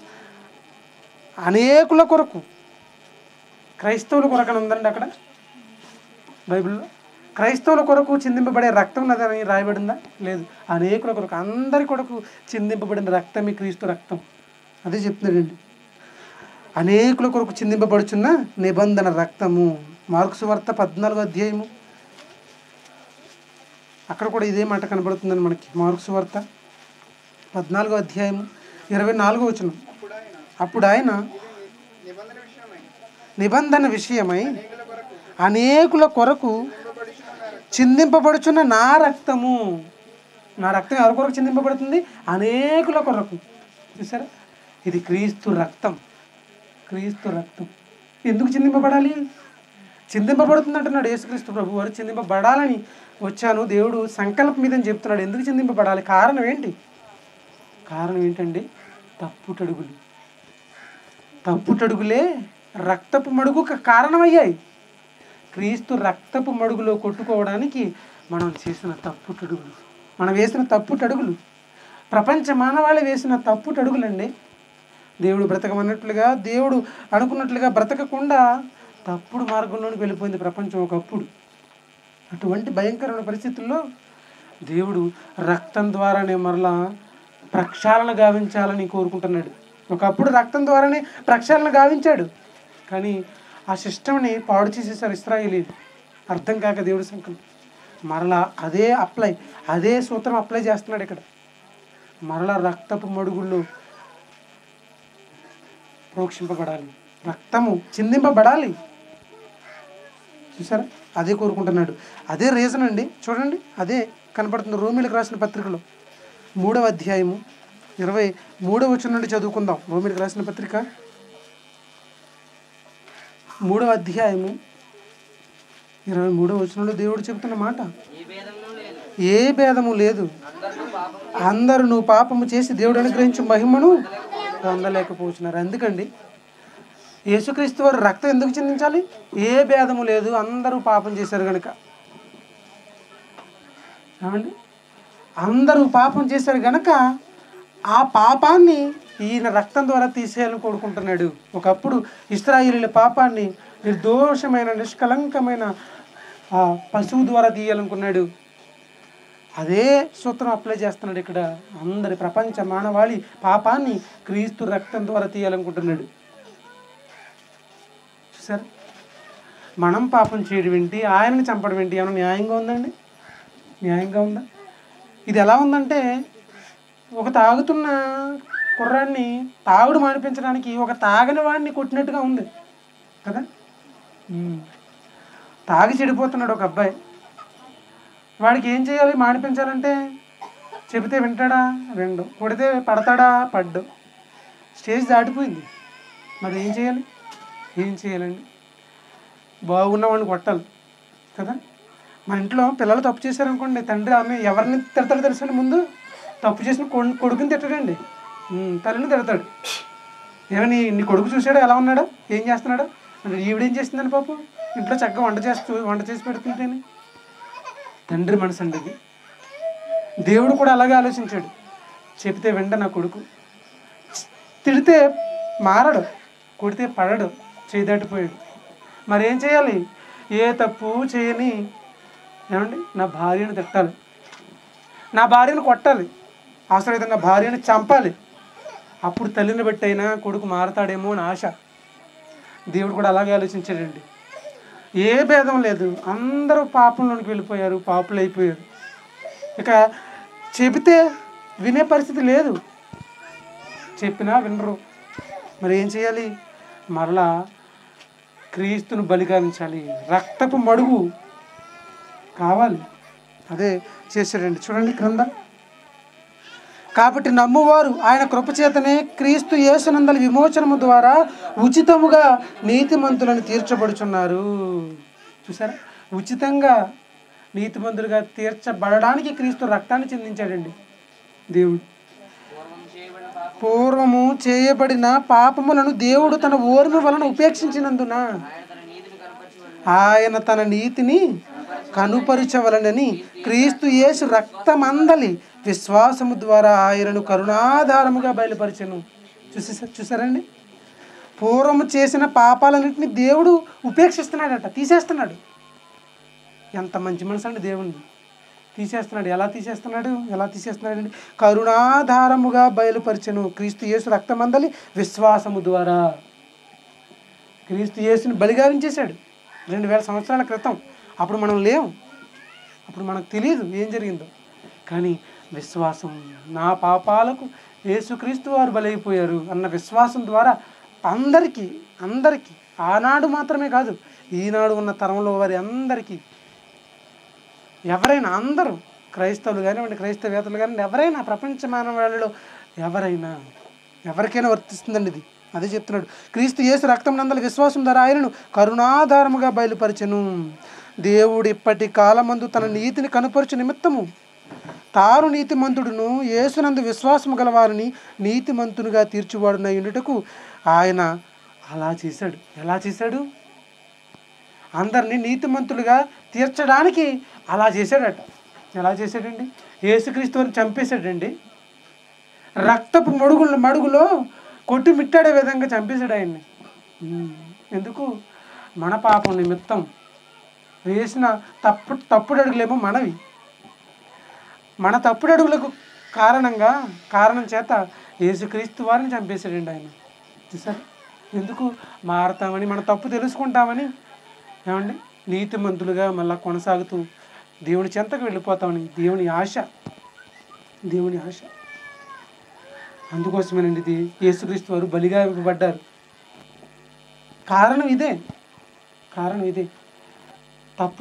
అనేకుల కొరకు క్రైస్తవుల కొరకు అని ఉందండి అక్కడ బైబిల్లో క్రైస్తవుల కొరకు చిందింపబడే రక్తం ఉన్నదని రాయబడిందా లేదు అనేకుల కొరకు అందరి కొరకు చిందింపబడిన రక్తమే క్రీస్తు రక్తం అదే చెప్తున్నాడండి అనేకుల కొరకు చిందింపబడుచున్న నిబంధన రక్తము మార్క్స్ వార్త పద్నాలుగో అధ్యాయము అక్కడ కూడా ఇదే మాట కనబడుతుందండి మనకి మార్క్స్ వార్త పద్నాలుగో అధ్యాయము ఇరవై నాలుగో వచనం అప్పుడు ఆయన నిబంధన విషయమై అనేకుల కొరకు చిందింపబడుచున్న నా రక్తము నా రక్తం ఎవరి కొరకు చిందింపబడుతుంది అనేకుల కొరకు చూసారా ఇది క్రీస్తు రక్తం క్రీస్తు రక్తం ఎందుకు చిందింపబడాలి చిందింపబడుతుంది అంటున్నాడు యేసుక్రీస్తు ప్రభు వారు చిందింపబడాలని వచ్చాను దేవుడు సంకల్పం మీదని చెప్తున్నాడు ఎందుకు చిందింపబడాలి కారణం ఏంటి కారణం ఏంటండి తప్పుటడుగులు తప్పుటడుగులే రక్తపు మడుగుకు కారణమయ్యాయి క్రీస్తు రక్తపు మడుగులో కొట్టుకోవడానికి మనం చేసిన తప్పుటడుగులు మనం వేసిన తప్పుటడుగులు ప్రపంచ మానవాళి వేసిన తప్పుటడుగులండి దేవుడు బ్రతకమన్నట్లుగా దేవుడు అనుకున్నట్లుగా బ్రతకకుండా తప్పుడు మార్గంలోనికి వెళ్ళిపోయింది ప్రపంచం ఒకప్పుడు అటువంటి భయంకరమైన పరిస్థితుల్లో దేవుడు రక్తం ద్వారానే మరలా ప్రక్షాళన గావించాలని కోరుకుంటున్నాడు ఒకప్పుడు రక్తం ద్వారానే ప్రక్షాళన గావించాడు కానీ ఆ సిస్టమ్ని పాడు చేసేసారు ఇస్రాయేలీ అర్థం కాక దేవుడి సంకల్పం మరలా అదే అప్లై అదే సూత్రం అప్లై చేస్తున్నాడు ఇక్కడ మరలా రక్తపు మడుగుల్లో ప్రోక్షింపబడాలి రక్తము చిందింపబడాలి చూసారా అదే కోరుకుంటున్నాడు అదే రీజన్ అండి చూడండి అదే కనపడుతుంది రోమిలకు రాసిన పత్రికలో మూడవ అధ్యాయము ఇరవై మూడో వచ్చిన నుండి చదువుకుందాం రోమిలికి రాసిన పత్రిక మూడో అధ్యాయము ఇరవై మూడో వచనంలో దేవుడు చెబుతున్న మాట ఏ భేదము లేదు ఏ భేదము లేదు అందరూ పాపము అందరూ నువ్వు పాపము చేసి దేవుడు అనుగ్రహించు మహిమను పొందలేకపోతున్నారు ఎందుకండి యేసుక్రీస్తు వారు రక్తం ఎందుకు చిందించాలి ఏ భేదము లేదు అందరూ పాపం చేశారు కనుక ఏమండి అందరూ పాపం చేశారు గనక ఆ పాపాన్ని ఈయన రక్తం ద్వారా తీసేయాలని కోరుకుంటున్నాడు ఒకప్పుడు ఇస్రాయిలీల పాపాన్ని నిర్దోషమైన నిష్కలంకమైన ఆ పశువు ద్వారా తీయాలనుకున్నాడు అదే సూత్రం అప్లై చేస్తున్నాడు ఇక్కడ అందరి ప్రపంచ మానవాళి పాపాన్ని క్రీస్తు రక్తం ద్వారా తీయాలనుకుంటున్నాడు చూసారు మనం పాపం చేయడం ఏంటి ఆయనని చంపడం ఏంటి ఏమైనా న్యాయంగా ఉందండి న్యాయంగా ఉందా ఇది ఎలా ఉందంటే ఒక తాగుతున్న కుర్రాన్ని తాగుడు మానిపించడానికి ఒక తాగని వాడిని కొట్టినట్టుగా ఉంది కదా ఉమ్. తాగి చెడిపోతున్నాడు ఒక అబ్బాయి వాడికి ఏం చేయాలి మానిపించాలంటే చెబితే వింటాడా విండు కొడితే పడతాడా పడ్డు స్టేజ్ దాటిపోయింది మరి ఏం చేయాలి ఏం చేయాలండి బాగున్నవాడిని కొట్టాలి కదా మన ఇంట్లో పిల్లలు తప్పు చేశారనుకోండి తండ్రి ఆమె ఎవరిని తిడతాడో తెలుసండి ముందు తప్పు చేసిన కొడు- కొడుకుని తిట్టడండి ఉమ్, తల్లిని తిడతాడు ఏమని నీ కొడుకు చూసాడు ఎలా ఉన్నాడు ఏం చేస్తున్నాడు అంటే ఈవిడేం చేస్తుందని పాపం ఇంట్లో చక్కగా వంట చేస్తూ వంట చేసి పెడుతుంటేనే తండ్రి మనసు అండి ఇది దేవుడు కూడా అలాగే ఆలోచించాడు చెబితే వెంట నా కొడుకు తిడితే మారడు కొడితే పడడు చేయి దాటిపోయాడు మరి ఏం చేయాలి ఏ తప్పు చేయని ఏమండి నా భార్యను తిట్టాలి నా భార్యను కొట్టాలి అవసరమైతే నా భార్యను చంపాలి అప్పుడు తల్లిని బట్టి అయినా కొడుకు మారతాడేమో అని ఆశ దేవుడు కూడా అలాగే ఆలోచించాడండి ఏ భేదం లేదు అందరూ పాపంలోనికి వెళ్ళిపోయారు పాపులు అయిపోయారు ఇక చెబితే వినే పరిస్థితి లేదు చెప్పినా వినరు మరి ఏం చేయాలి మరలా క్రీస్తును బలిగావించాలి రక్తపు మడుగు కావాలి అదే చేశాడండి చూడండి క్రింద కాబట్టి నమ్మువారు ఆయన కృపచేతనే క్రీస్తు యేసునందల విమోచనము ద్వారా ఉచితముగా నీతిమంతులను తీర్చబడుచున్నారు చూసారా ఉచితంగా నీతిమంతులుగా తీర్చబడడానికి క్రీస్తు రక్తాన్ని చెందించాడండి దేవుడు పూర్వం చేయబడిన పాపం పూర్వము చేయబడిన పాపములను దేవుడు తన ఓర్మి వలన ఉపేక్షించినందున ఆయన తన నీతిని కనపరచబడిన ఆయన తన నీతిని కనుపరచవలనని క్రీస్తు యేసు రక్తమందలి విశ్వాసము ద్వారా ఆయనను కరుణాధారముగా బయలుపరిచెను చూసి చూసారండి పూర్వము చేసిన పాపాలన్నింటినీ దేవుడు ఉపేక్షిస్తున్నాడట తీసేస్తున్నాడు ఎంత మంచి మనసు అండి దేవుణ్ణి తీసేస్తున్నాడు ఎలా తీసేస్తున్నాడు ఎలా తీసేస్తున్నాడండి కరుణాధారముగా బయలుపరిచెను క్రీస్తు యేసు రక్తమందలి విశ్వాసము ద్వారా క్రీస్తు యేసుని బలిగావించేశాడు రెండు వేల సంవత్సరాల క్రితం అప్పుడు మనం లేవు అప్పుడు మనకు తెలియదు ఏం జరిగిందో కానీ విశ్వాసం నా పాపాలకు యేసుక్రీస్తు వారు బలైపోయారు అన్న విశ్వాసం ద్వారా అందరికీ అందరికీ ఆనాడు మాత్రమే కాదు ఈనాడు ఉన్న తరంలో వారి అందరికీ ఎవరైనా అందరూ క్రైస్తవులు కానివ్వండి క్రైస్తవేతలు కానివ్వండి ఎవరైనా ప్రపంచ మానవాళిలో ఎవరైనా ఎవరికైనా వర్తిస్తుందండి ఇది అదే చెప్తున్నాడు క్రీస్తు యేసు రక్తం నందల విశ్వాసం ద్వారా ఆయనను కరుణాధారముగా బయలుపరిచెను దేవుడు ఇప్పటి కాలమందు తన నీతిని కనుపరచు నిమిత్తము తాను నీతిమంతుడును యేసునందు విశ్వాసము గల వారిని నీతిమంతునిగా తీర్చువాడున ఉండుటకు ఆయన అలా చేశాడు ఎలా చేశాడు అందరినీ నీతిమంతులుగా తీర్చడానికి అలా చేశాడట ఎలా చేశాడండి యేసుక్రీస్తు వారిని చంపేశాడండి రక్తపు మడుగుల మడుగులో కొట్టి మిట్టాడే విధంగా చంపేశాడు ఆయన్ని ఉమ్, ఎందుకు మన పాపం నిమిత్తం వేసిన తప్పు తప్పుడు అడుగులేమో మనవి మన తప్పుడు అడుగులకు కారణంగా కారణం చేత యేసుక్రీస్తు వారిని చంపేశాడండి ఆయన చూసారు ఎందుకు మారతామని మన తప్పు తెలుసుకుంటామని ఏమండి నీతిమంతులుగా మళ్ళా కొనసాగుతూ దేవుని చెంతకు వెళ్ళిపోతామని దేవుని ఆశ దేవుని ఆశ అందుకోసమేనండి ఇది యేసుక్రీస్తు వారు బలిగా ఇవ్వబడ్డారు కారణం ఇదే కారణం ఇదే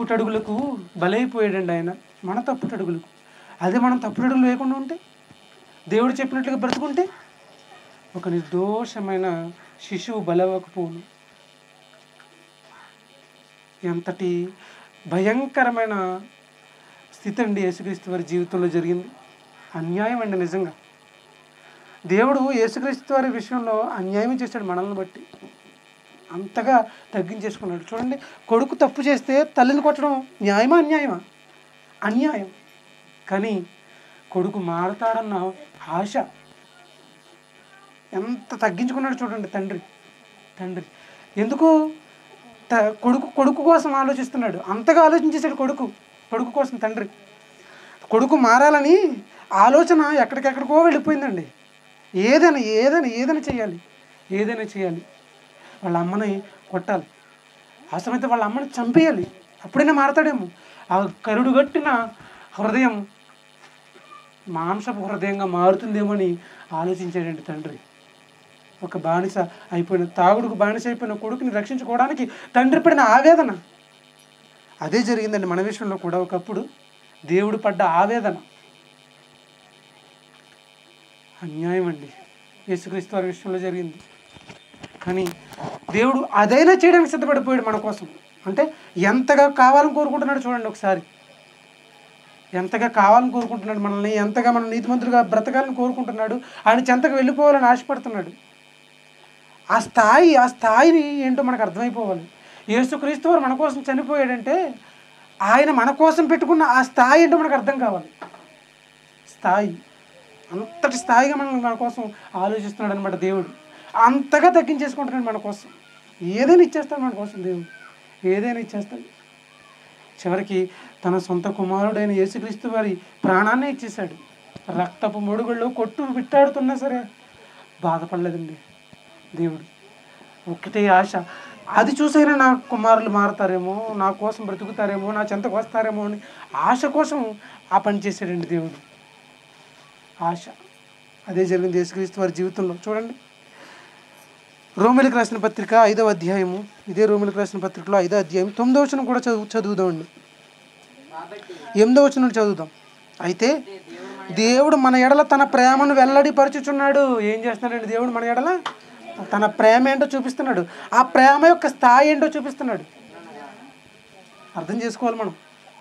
తప్పుటడుగులకు బలైపోయాడండి ఆయన మన తప్పుటడుగులకు అదే మనం తప్పుటడుగులు లేకుండా ఉంటే దేవుడు చెప్పినట్లుగా బ్రతుకుంటే ఒక నిర్దోషమైన శిశువు బలవకపోను ఎంతటి భయంకరమైన స్థితి అండి యేసుక్రీస్తు వారి జీవితంలో జరిగింది అన్యాయం అండి నిజంగా దేవుడు యేసుక్రీస్తు వారి విషయంలో అన్యాయం చేశాడు మనల్ని బట్టి అంతగా తగ్గించేసుకున్నాడు చూడండి కొడుకు తప్పు చేస్తే తల్లిని కొట్టడం న్యాయమా అన్యాయమా అన్యాయం కానీ కొడుకు మారతాడన్న ఆశ ఎంత తగ్గించుకున్నాడు చూడండి తండ్రి తండ్రి ఎందుకు త కొడుకు కొడుకు కోసం ఆలోచిస్తున్నాడు అంతగా ఆలోచించేశాడు కొడుకు కొడుకు కోసం తండ్రి కొడుకు మారాలని ఆలోచన ఎక్కడికెక్కడికో వెళ్ళిపోయిందండి ఏదైనా ఏదైనా ఏదైనా చేయాలి ఏదైనా చేయాలి వాళ్ళ అమ్మని కొట్టాలి అవసరమైతే వాళ్ళ అమ్మని చంపేయాలి అప్పుడైనా మారతాడేమో ఆ కరుడు కట్టిన హృదయం మాంసపు హృదయంగా మారుతుందేమో అని ఆలోచించాడండి తండ్రి ఒక బానిస అయిపోయిన తాగుడుకు బానిస అయిపోయిన కొడుకుని రక్షించుకోవడానికి తండ్రి పడిన ఆవేదన అదే జరిగిందండి మన విషయంలో కూడా ఒకప్పుడు దేవుడు పడ్డ ఆవేదన అన్యాయం అండి యేసుక్రీస్తు వారి విషయంలో జరిగింది కానీ దేవుడు అదైనా చేయడానికి సిద్ధపడిపోయాడు మన కోసం అంటే ఎంతగా కావాలని కోరుకుంటున్నాడు చూడండి ఒకసారి ఎంతగా కావాలని కోరుకుంటున్నాడు మనల్ని ఎంతగా మనం నీతిమంతులుగా బ్రతకాలని కోరుకుంటున్నాడు ఆయన చెంతకు వెళ్ళిపోవాలని ఆశపడుతున్నాడు ఆ స్థాయి ఆ స్థాయిని ఏంటో మనకు అర్థమైపోవాలి యేసుక్రీస్తు వారు మన కోసం చనిపోయాడంటే ఆయన మన కోసం పెట్టుకున్న ఆ స్థాయి ఏంటో మనకు అర్థం కావాలి స్థాయి అంతటి స్థాయిగా మనం మన కోసం ఆలోచిస్తున్నాడు అనమాట దేవుడు అంతగా తగ్గించేసుకుంటున్నాడు మన కోసం ఏదైనా ఇచ్చేస్తాడు మన కోసం దేవుడు ఏదైనా ఇచ్చేస్తాడు చివరికి తన సొంత కుమారుడైన యేసుక్రీస్తు వారి ప్రాణాన్నే ఇచ్చేశాడు రక్తపు మొడుగుల్లో కొట్టు విట్టాడుతున్నా సరే బాధపడలేదండి దేవుడు ఒక్కటే ఆశ అది చూసైనా నా కుమారులు మారుతారేమో నా కోసం బ్రతుకుతారేమో నా చెంతకు వస్తారేమో అని ఆశ కోసం ఆ పని చేశాడండి దేవుడు ఆశ అదే జరిగింది యేసుక్రీస్తు వారి జీవితంలో చూడండి రోమిలకు రాసిన పత్రిక ఐదవ అధ్యాయము ఇదే రోమిలకు రాసిన పత్రికలో ఐదో అధ్యాయం తొమ్మిదో వచనం కూడా చదువు చదువుదామండి కాబట్టి ఎనిమిదో వచనం చదువుదాం అయితే దేవుడు మన ఎడల తన ప్రేమను వెల్లడిపరుచుచున్నాడు ఏం చేస్తున్నాడండి దేవుడు మన ఎడల తన ప్రేమ ఏంటో చూపిస్తున్నాడు ఆ ప్రేమ యొక్క స్థాయి ఏంటో చూపిస్తున్నాడు అర్థం చేసుకోవాలి మనం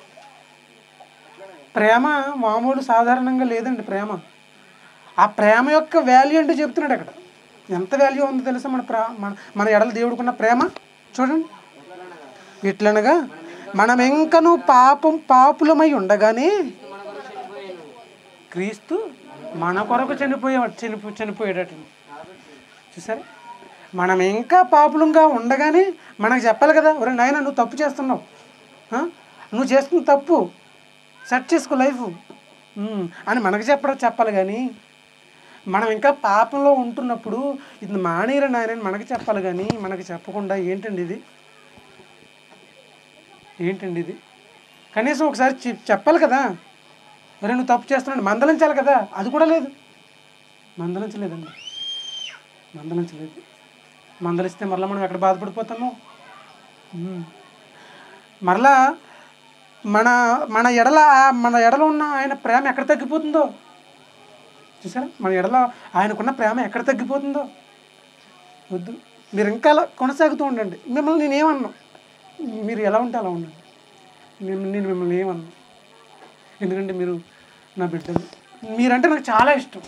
ప్రేమ మామూలు సాధారణంగా లేదండి ప్రేమ ఆ ప్రేమ యొక్క వాల్యూ ఏంటో చెప్తున్నాడు అక్కడ ఎంత వాల్యూ ఉందో తెలుసా మన ప్రా మన మన ఎడల దేవుడుకున్న ప్రేమ చూడండి ఇట్లనగా మనం ఇంకను పాపం పాపులమై ఉండగానే మన కొరకు చనిపోయాను క్రీస్తు మన కొరకు చనిపోయే చనిపో చనిపోయేటట్టు చూసారా మనం ఇంకా పాపులంగా ఉండగానే మనకు చెప్పాలి కదా ఒరే నాయన నువ్వు తప్పు చేస్తున్నావు ఆ? నువ్వు చేస్తున్న తప్పు సెట్ చేసుకో లైఫ్ ఉమ్, అని మనకు చెప్పడం చెప్పాలి కానీ మనం ఇంకా పాపంలో ఉంటున్నప్పుడు ఇది మానేరా నాయన అని మనకు చెప్పాలి కానీ మనకు చెప్పకుండా ఏంటండి ఇది ఏంటండి ఇది కనీసం ఒకసారి చె- చెప్పాలి కదా మరి నువ్వు తప్పు చేస్తున్నాడు మందలించాలి కదా అది కూడా లేదు మందలించలేదండి మందలించలేదు మందలిస్తే మరలా మనం ఎక్కడ బాధపడిపోతాము ఉమ్. మరలా మన మన ఎడల మన ఎడల ఉన్న ఆయన ప్రేమ ఎక్కడ తగ్గిపోతుందో చూసారా మన ఎడల ఆయనకున్న ప్రేమ ఎక్కడ తగ్గిపోతుందో వద్దు మీరు ఇంకా అలా కొనసాగుతూ ఉండండి మిమ్మల్ని నేనేమన్నా మీరు ఎలా ఉంటే అలా ఉండండి నేను నేను మిమ్మల్ని ఏమన్నా ఎందుకంటే మీరు నా బిడ్డలు మీరంటే నాకు చాలా ఇష్టం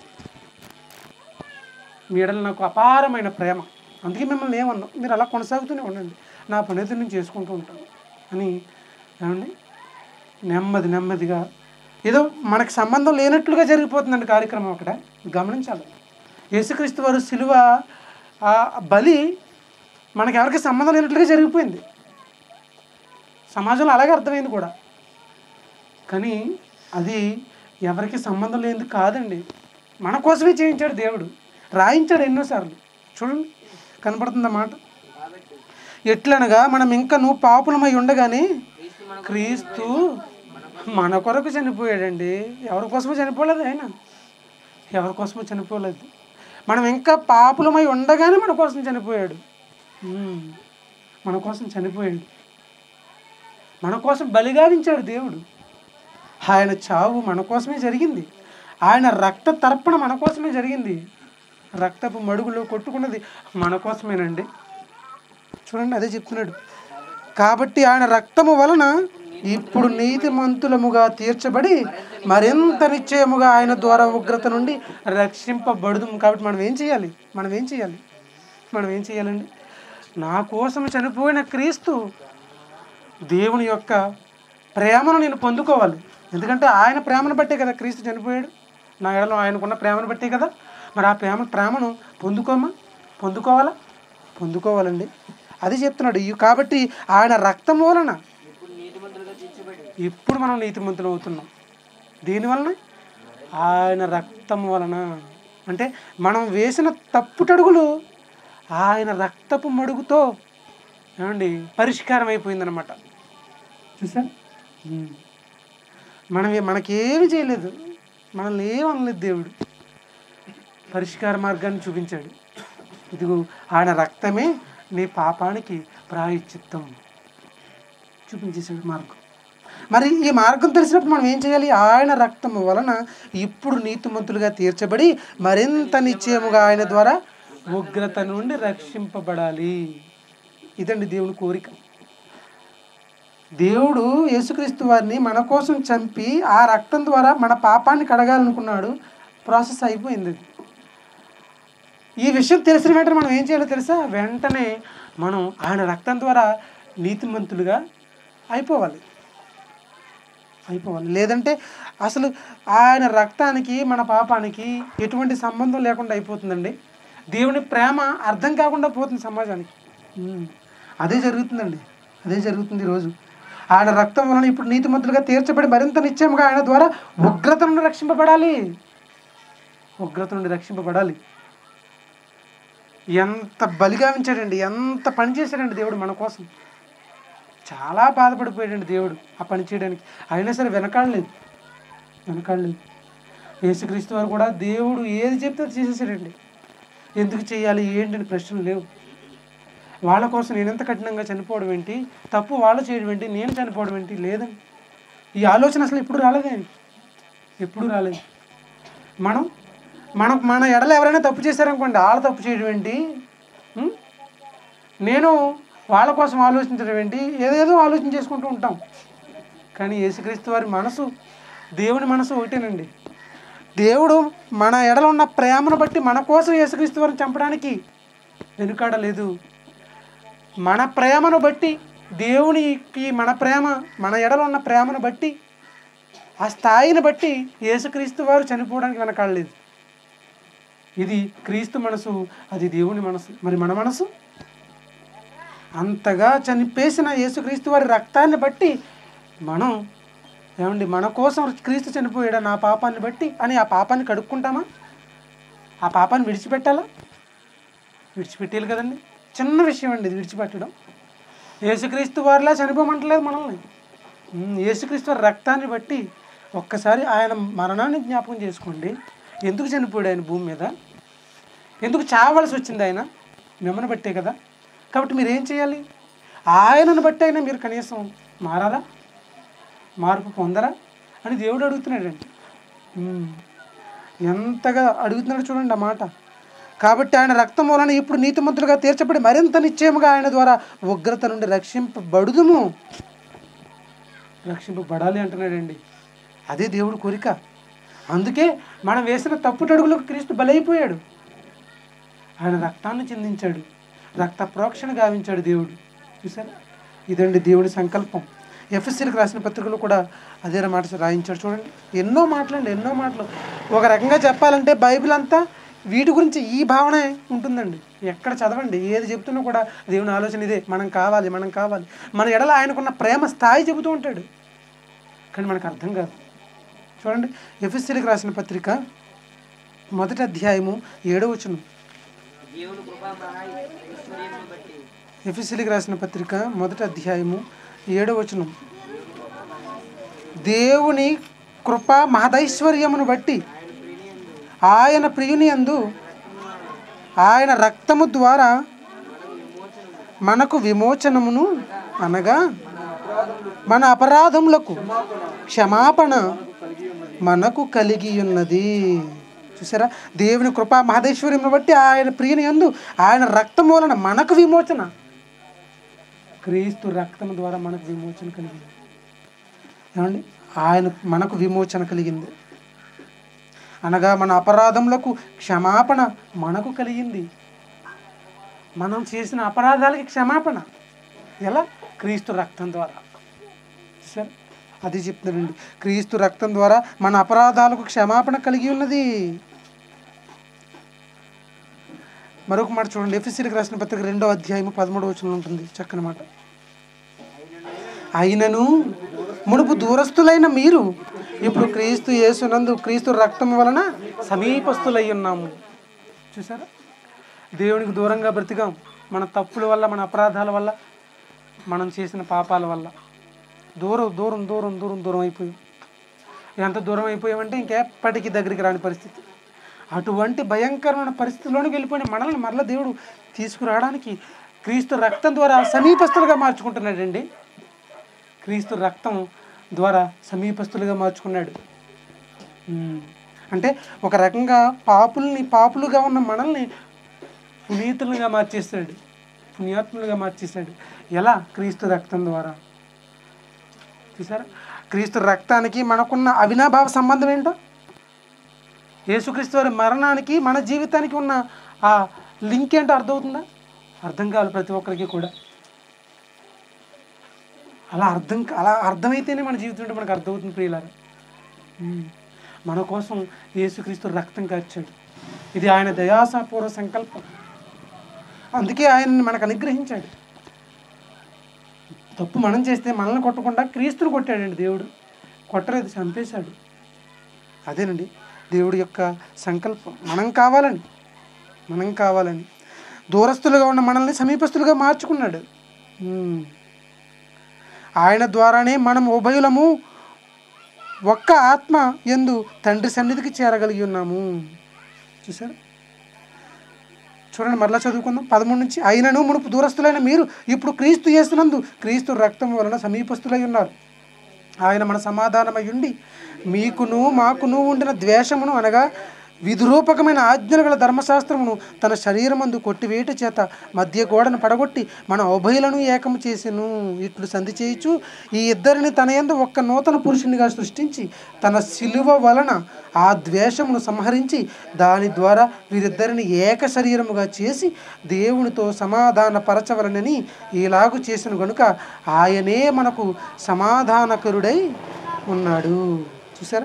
మీ ఎడల నాకు అపారమైన ప్రేమ అందుకే మిమ్మల్ని ఏమన్నా మీరు అలా కొనసాగుతూనే ఉండండి నా పని అయితే నేను చేసుకుంటూ ఉంటాను అని ఏమండి నెమ్మది నెమ్మదిగా ఏదో మనకు సంబంధం లేనట్లుగా జరిగిపోతుందండి కార్యక్రమం అక్కడ గమనించాలి యేసుక్రీస్తు వారు సిలువ ఆ బలి మనకి ఎవరికి సంబంధం లేనట్లుగా జరిగిపోయింది సమాజంలో అలాగే అర్థమైంది కూడా కానీ అది ఎవరికి సంబంధం లేనిది కాదండి మన కోసమే చేయించాడు దేవుడు రాయించాడు ఎన్నోసార్లు చూడండి కనపడుతుంది మాట కాబట్టి ఎట్లనగా మనం ఇంకా నువ్వు పాపులమై ఉండగానే క్రీస్తు మన క్రీస్తు మన కొరకు చనిపోయాడండి ఎవరి కోసమో చనిపోలేదు ఆయన ఎవరి కోసమో చనిపోలేదు మనం ఇంకా పాపులమై ఉండగానే మన కోసం చనిపోయాడు ఉమ్. మన కోసం చనిపోయాడు మన కోసం బలిగావించాడు దేవుడు ఆయన చావు మన కోసమే జరిగింది ఆయన రక్త తర్పణ మన కోసమే జరిగింది రక్తపు మడుగులో కొట్టుకున్నది మన కోసమేనండి చూడండి అదే చెప్తున్నాడు కాబట్టి ఆయన రక్తము వలన ఇప్పుడు నీతిమంతులముగా తీర్చబడి మరింత నిశ్చయముగా ఆయన ద్వారా ఉగ్రత నుండి రక్షింపబడుదు కాబట్టి మనం ఏం చేయాలి మనం ఏం చేయాలి మనం ఏం చేయాలండి నా కోసం చనిపోయిన క్రీస్తు దేవుని యొక్క ప్రేమను నేను పొందుకోవాలి ఎందుకంటే ఆయన ప్రేమను బట్టే కదా క్రీస్తు చనిపోయాడు నా ఎడలో ఆయనకున్న ప్రేమను బట్టే కదా మరి ఆ ప్రేమ ప్రేమను పొందుకోమా పొందుకోవాలా పొందుకోవాలండి అది చెప్తున్నాడు ఈ- కాబట్టి ఆయన రక్తం వలన ఇప్పుడు నీతిమంతులుగా తీర్చబడి ఇప్పుడు మనం నీతిమంతులు అవుతున్నాం దీనివలన ఆయన రక్తం వలన అంటే మనం వేసిన తప్పుటడుగులు ఆయన రక్తపు మడుగుతో ఏమండి పరిష్కారం అయిపోయిందనమాట చూసా ఉమ్. మనం ఏ- మనకేమి చేయలేదు మనల్ని ఏమనలేదు దేవుడు పరిష్కార మార్గాన్ని చూపించాడు ఇదిగో ఆయన రక్తమే నీ పాపానికి ప్రాయశ్చిత్తం చూపించేసాడు మార్గం మరి ఈ మార్గం తెలిసినప్పుడు మనం ఏం చేయాలి ఆయన రక్తము వలన ఇప్పుడు నీతిమంతులుగా తీర్చబడి మరింత నిశ్చయముగా ఆయన ద్వారా ఉగ్రత నుండి రక్షింపబడాలి ఇదండి దేవుని కోరిక దేవుడు యేసుక్రీస్తు వారిని మన కోసం చంపి ఆ రక్తం ద్వారా మన పాపాన్ని కడగాలనుకున్నాడు ప్రాసెస్ అయిపోయింది అది ఈ విషయం తెలిసిన వెంటనే మనం ఏం చేయాలో తెలుసా వెంటనే మనం ఆయన రక్తం ద్వారా నీతిమంతులుగా అయిపోవాలి అయిపోవాలి లేదంటే అసలు ఆయన రక్తానికి మన పాపానికి ఎటువంటి సంబంధం లేకుండా అయిపోతుందండి దేవుని ప్రేమ అర్థం కాకుండా పోతుంది సమాజానికి ఉమ్. అదే జరుగుతుందండి అదే జరుగుతుంది ఈరోజు ఆయన రక్తం వలన ఇప్పుడు నీతిమంతులుగా తీర్చబడి మరింత నిశ్చయంగా ఆయన ద్వారా ఉగ్రత నుండి రక్షింపబడాలి ఉగ్రత నుండి రక్షింపబడాలి ఎంత బలిగా ఉంచాడండి ఎంత పని చేశాడండి దేవుడు మన కోసం చాలా బాధపడిపోయాడండి దేవుడు ఆ పని చేయడానికి అయినా సరే వెనకాడలేదు వెనకాడలేదు యేసుక్రీస్తు వారు కూడా దేవుడు ఏది చెప్తే అది చేసేసాడండి ఎందుకు చేయాలి ఏంటి అని ప్రశ్నలు లేవు వాళ్ళ కోసం నేను ఎంత కఠినంగా చనిపోవడం ఏంటి తప్పు వాళ్ళు చేయడం ఏంటి నేను చనిపోవడం ఏంటి లేదండి ఈ ఆలోచన అసలు ఎప్పుడు రాలేదండి ఎప్పుడు రాలేదు మనం మనం మన ఎడలు ఎవరైనా తప్పు చేశారనుకోండి వాళ్ళు తప్పు చేయడం ఏంటి ఉం? నేను వాళ్ళ కోసం ఆలోచించడం ఏంటి ఏదేదో ఆలోచన చేసుకుంటూ ఉంటాం కానీ యేసుక్రీస్తు వారి మనసు దేవుని మనసు ఒకటేనండి దేవుడు మన ఎడల ఉన్న ప్రేమను బట్టి మన కోసం యేసుక్రీస్తు వారిని చంపడానికి వెనుకాడలేదు మన ప్రేమను బట్టి దేవునికి మన ప్రేమ మన ఎడల ఉన్న ప్రేమను బట్టి ఆ స్థాయిని బట్టి యేసుక్రీస్తు వారు చనిపోవడానికి వెనకాడలేదు ఇది క్రీస్తు మనసు అది దేవుని మనసు మరి మన మనసు అంతగా చనిపేసిన యేసుక్రీస్తు వారి రక్తాన్ని బట్టి మనం ఏమండి మన కోసం క్రీస్తు చనిపోయాడా నా పాపాన్ని బట్టి అని ఆ పాపాన్ని కడుక్కుంటామా ఆ పాపాన్ని విడిచిపెట్టాలా విడిచిపెట్టేయాలి కదండి చిన్న విషయం అండి ఇది విడిచిపెట్టడం యేసుక్రీస్తు వారిలా చనిపోమంటలేదు మనల్ని ఉమ్, యేసుక్రీస్తు వారి రక్తాన్ని బట్టి ఒక్కసారి ఆయన మరణాన్ని జ్ఞాపకం చేసుకోండి ఎందుకు చనిపోయాడు ఆయన భూమి మీద ఎందుకు చావలసి వచ్చింది ఆయన మిమ్మల్ని బట్టే కదా కాబట్టి మీరు ఏం చేయాలి ఆయనను బట్టి అయినా మీరు కనీసం మారాలా మార్పు పొందరా అని దేవుడు అడుగుతున్నాడండి ఉమ్. ఎంతగా అడుగుతున్నాడు చూడండి ఆ మాట కాబట్టి ఆయన రక్తం వలన ఇప్పుడు నీతిమంతులుగా తీర్చబడి మరింత నిశ్చయముగా ఆయన ద్వారా ఉగ్రత నుండి రక్షింపబడుదుము రక్షింపబడాలి అంటున్నాడండి అదే దేవుడు కోరిక అందుకే మనం వేసిన తప్పుటడుగులకు క్రీస్తు బలైపోయాడు ఆయన రక్తాన్ని చిందించాడు రక్త ప్రోక్షణ గావించాడు దేవుడు చూసారా ఇదండి దేవుడి సంకల్పం ఎఫ్ఎస్సీలకు రాసిన పత్రికలు కూడా అదే మాట రాయించాడు చూడండి ఎన్నో మాటలండి ఎన్నో మాటలు ఒక రకంగా చెప్పాలంటే బైబిల్ అంతా వీటి గురించి ఈ భావన ఉంటుందండి ఎక్కడ చదవండి ఏది చెప్తున్నా కూడా దేవుని ఆలోచన ఇదే మనం కావాలి మనం కావాలి మన ఎడల ఆయనకున్న ప్రేమ స్థాయి చెబుతూ ఉంటాడు కానీ మనకు అర్థం కాదు చూడండి ఎఫ్ఎస్సీలకు రాసిన పత్రిక మొదటి అధ్యాయము ఏడో వచనం దేవుని కృప మహా ఐశ్వర్యమును బట్టి ఎఫ్ఎస్సీలకు రాసిన పత్రిక మొదటి అధ్యాయము ఏడో వచనం దేవుని కృప మహదైశ్వర్యమును బట్టి ఆయన ప్రియుని అందు ఆయన రక్తము ద్వారా మనకు విమోచనమును అనగా మన అపరాధములకు క్షమాపణ మనకు కలిగి ఉన్నది చూసారా దేవుని కృపా మహదేశ్వర్యం బట్టి ఆయన ప్రియని యందు ఆయన రక్తం వలన మనకు విమోచన క్రీస్తు రక్తం ద్వారా మనకు విమోచన కలిగింది ఏమండి ఆయన మనకు విమోచన కలిగింది అనగా మన అపరాధములకు క్షమాపణ మనకు కలిగింది మనం చేసిన అపరాధాలకి క్షమాపణ ఎలా క్రీస్తు రక్తం ద్వారా సరే అది చెప్తున్నానండి క్రీస్తు రక్తం ద్వారా మన అపరాధాలకు క్షమాపణ కలిగి ఉన్నది మరొక మాట చూడండి ఎఫ్ఎస్సీలకు రాసిన పత్రిక రెండో అధ్యాయము పదమూడవ వచనంలో ఉంటుంది చక్కని మాట అయినను మునుపు దూరస్తులైన మీరు ఇప్పుడు క్రీస్తు యేసునందు క్రీస్తు రక్తం వలన సమీపస్తులై ఉన్నాము చూసారా దేవునికి దూరంగా బ్రతికాం మన తప్పుల వల్ల మన అపరాధాల వల్ల మనం చేసిన పాపాల వల్ల దూరం దూరం దూరం దూరం దూరం అయిపోయాం ఎంత దూరం అయిపోయామంటే ఇంకెప్పటికీ దగ్గరికి రాని పరిస్థితి అటువంటి భయంకరమైన పరిస్థితిలోనికి వెళ్ళిపోయిన మనల్ని మరల దేవుడు తీసుకురావడానికి క్రీస్తు రక్తం ద్వారా సమీపస్తులుగా మార్చుకుంటున్నాడండి క్రీస్తు రక్తం ద్వారా సమీపస్తులుగా మార్చుకున్నాడు ఉమ్. అంటే ఒక రకంగా పాపుల్ని పాపులుగా ఉన్న మనల్ని పునీతులుగా మార్చేస్తాడు పుణ్యాత్ములుగా మార్చేస్తాడు ఎలా క్రీస్తు రక్తం ద్వారా చూసారా క్రీస్తు రక్తానికి మనకున్న అవినాభావ సంబంధం ఏంటో యేసుక్రీస్తు వారి మరణానికి మన జీవితానికి ఉన్న ఆ లింక్ ఏంటో అర్థమవుతుందా అర్థం కావాలి ప్రతి ఒక్కరికి కూడా అలా అర్థం అలా అర్థమైతేనే మన జీవితం ఏంటో మనకు అర్థమవుతుంది ప్రియులారా ఉమ్. మన కోసం యేసుక్రీస్తు రక్తం కార్చాడు ఇది ఆయన దయాసాపూర్వ సంకల్పం అందుకే ఆయన్ని మనకు అనుగ్రహించాడు తప్పు మనం చేస్తే మనల్ని కొట్టకుండా క్రీస్తుని కొట్టాడండి దేవుడు కొట్టలేదు చంపేశాడు అదేనండి దేవుడి యొక్క సంకల్పం మనం కావాలని మనం కావాలని దూరస్తులుగా ఉన్న మనల్ని సమీపస్తులుగా మార్చుకున్నాడు ఉమ్. ఆయన ద్వారానే మనం ఉభయులము ఒక్క ఆత్మ ఎందు తండ్రి సన్నిధికి చేరగలిగి ఉన్నాము చూసారు చూడండి మరలా చదువుకుందాం పదమూడు నుంచి అయినను మునుపు దూరస్తులైన మీరు ఇప్పుడు క్రీస్తు చేస్తున్నందు క్రీస్తు రక్తం వలన సమీపస్తులై ఉన్నారు ఆయన మన సమాధానమై ఉండి మీకును మాకును ఉండిన ద్వేషమును అనగా విధిరూపకమైన ఆజ్ఞలు గల ధర్మశాస్త్రమును తన శరీరమందు కొట్టివేట చేత మధ్య గోడను పడగొట్టి మన ఉభయులను ఏకము చేసెను ఇట్లు సంధి చేయుచు ఈ ఇద్దరిని తన యందు ఒక్క నూతన పురుషునిగా సృష్టించి తన శిలువ వలన ఆ ద్వేషమును సంహరించి దాని ద్వారా వీరిద్దరిని ఏక శరీరముగా చేసి దేవునితో సమాధాన పరచవలనని ఇలాగు చేసిన గనుక ఆయనే మనకు సమాధానకరుడై ఉన్నాడు చూసారా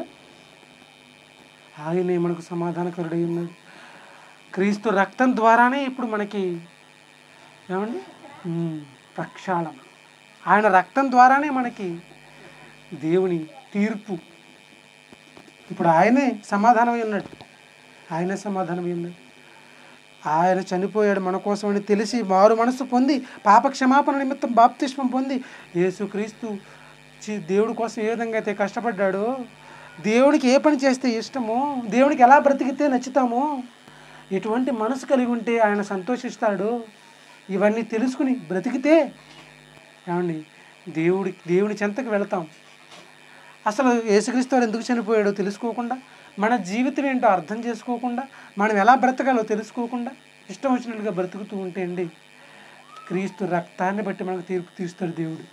ఆయనే మనకు సమాధానకరుడై ఉన్నాడు క్రీస్తు రక్తం ద్వారానే ఇప్పుడు మనకి ఏమండి ఉమ్, ప్రక్షాళన ఆయన రక్తం ద్వారానే మనకి దేవుని తీర్పు ఇప్పుడు ఆయనే సమాధానమై ఉన్నాడు ఆయనే సమాధానమై ఉన్నాడు ఆయన చనిపోయాడు మన కోసం అని తెలిసి మారు మనసు పొంది పాప క్షమాపణ నిమిత్తం బాప్తిష్మం పొంది యేసుక్రీస్తు చి- దేవుడి కోసం ఏ విధంగా అయితే కష్టపడ్డాడో దేవునికి ఏ పని చేస్తే ఇష్టమో దేవునికి ఎలా బ్రతికితే నచ్చుతామో ఎటువంటి మనసు కలిగి ఉంటే ఆయన సంతోషిస్తాడు ఇవన్నీ తెలుసుకుని బ్రతికితే ఏమండి దేవుడి దేవుని చెంతకు వెళతాం అసలు యేసుక్రీస్తు వారు ఎందుకు చనిపోయాడో తెలుసుకోకుండా మన జీవితం ఏంటో అర్థం చేసుకోకుండా మనం ఎలా బ్రతకాలో తెలుసుకోకుండా ఇష్టం వచ్చినట్లుగా బ్రతుకుతూ ఉంటే అండి క్రీస్తు రక్తాన్ని బట్టి మనకు తీర్పు తీస్తాడు దేవుడు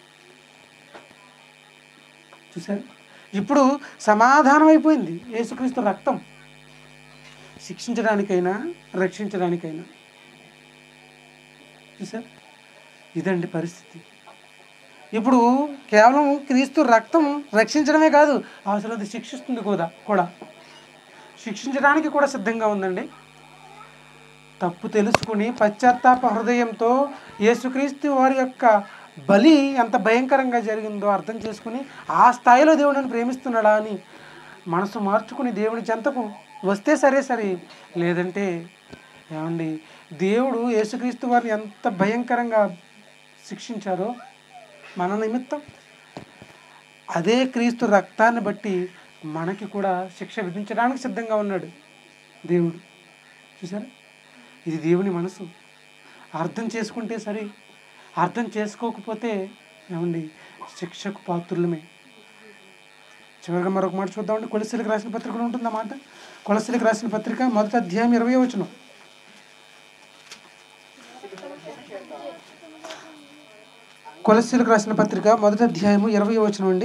చూసారు ఇప్పుడు సమాధానం అయిపోయింది యేసుక్రీస్తు రక్తం శిక్షించడానికైనా రక్షించడానికైనా చూసారు ఇదండి పరిస్థితి ఇప్పుడు కేవలం క్రీస్తు రక్తం రక్షించడమే కాదు అవసరం శిక్షిస్తుంది కూడా కూడా శిక్షించడానికి కూడా సిద్ధంగా ఉందండి తప్పు తెలుసుకుని పశ్చాత్తాప హృదయంతో యేసుక్రీస్తు వారి యొక్క బలి ఎంత భయంకరంగా జరిగిందో అర్థం చేసుకుని ఆ స్థాయిలో దేవుడిని ప్రేమిస్తున్నాడా అని మనసు మార్చుకుని దేవుని చెంతకు వస్తే సరే సరే లేదంటే ఏమండి దేవుడు యేసుక్రీస్తు వారిని ఎంత భయంకరంగా శిక్షించారో మన నిమిత్తం అదే క్రీస్తు రక్తాన్ని బట్టి మనకి కూడా శిక్ష విధించడానికి సిద్ధంగా ఉన్నాడు దేవుడు చూసారా ఇది దేవుని మనసు అర్థం చేసుకుంటే సరే అర్థం చేసుకోకపోతే ఏమండి శిక్షకు పాత్రులమే చివరిగా మరొక మాట చూద్దామండి కొలసీలకు రాసిన పత్రిక కూడా ఉంటుంది అన్నమాట కొలసీలకు రాసిన పత్రిక మొదటి అధ్యాయం ఇరవై వచనం కొలసీలకు రాసిన పత్రిక మొదటి అధ్యాయము ఇరవై వచనం అండి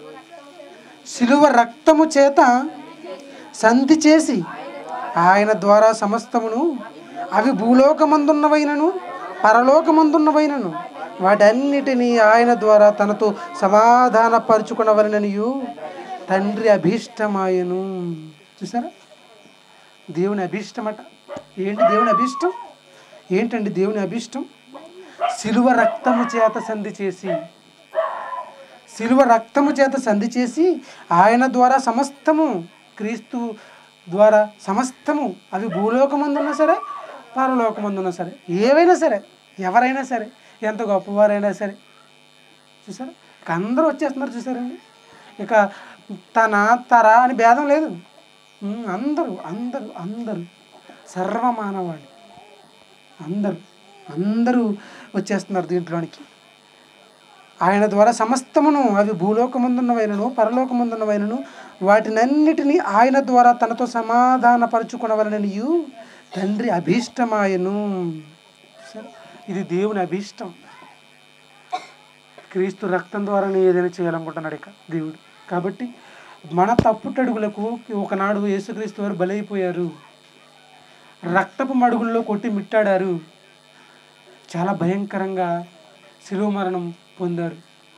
శిలువ రక్తము చేత సంధి చేసి ఆయన ద్వారా సమస్తమును అవి భూలోకమందున్నవైనను పరలోకమందున్నవైనను వాటన్నిటినీ ఆయన ద్వారా తనతో సమాధానపరుచుకునవలననియు తండ్రి అభీష్టమాయను చూసారా దేవుని అభీష్టమట ఏంటి దేవుని అభీష్టం ఏంటండి దేవుని అభీష్టం శిలువ రక్తము చేత సంధి చేసి శిలువ రక్తము చేత సంధి చేసి ఆయన ద్వారా సమస్తము క్రీస్తు ద్వారా సమస్తము అవి భూలోకమందున్నా సరే పరలోకమందున్నా సరే ఏవైనా సరే ఎవరైనా సరే ఎంత గొప్పవారైనా సరే చూసారా ఇక అందరూ వచ్చేస్తున్నారు చూసారండి ఇక తన తర అని భేదం లేదు ఉమ్, అందరూ అందరూ అందరూ సర్వమానవాళి అందరూ అందరూ వచ్చేస్తున్నారు దీంట్లోనికి ఆయన ద్వారా సమస్తమును అవి భూలోకమందున్నవైనను పరలోకమందున్నవైనను వాటినన్నిటినీ ఆయన ద్వారా తనతో సమాధానపరుచుకునవలననియు తండ్రి అభీష్టమాయను సరే, ఇది దేవుని అభీష్టం క్రీస్తు రక్తం ద్వారానే ఏదైనా చేయాలనుకుంటున్నాడు ఇక దేవుడు కాబట్టి మన తప్పుటడుగులకు ఒకనాడు యేసుక్రీస్తు వారు బలైపోయారు రక్తపు మడుగుల్లో కొట్టి మిట్టాడారు చాలా భయంకరంగా శిలువ మరణం పొందారు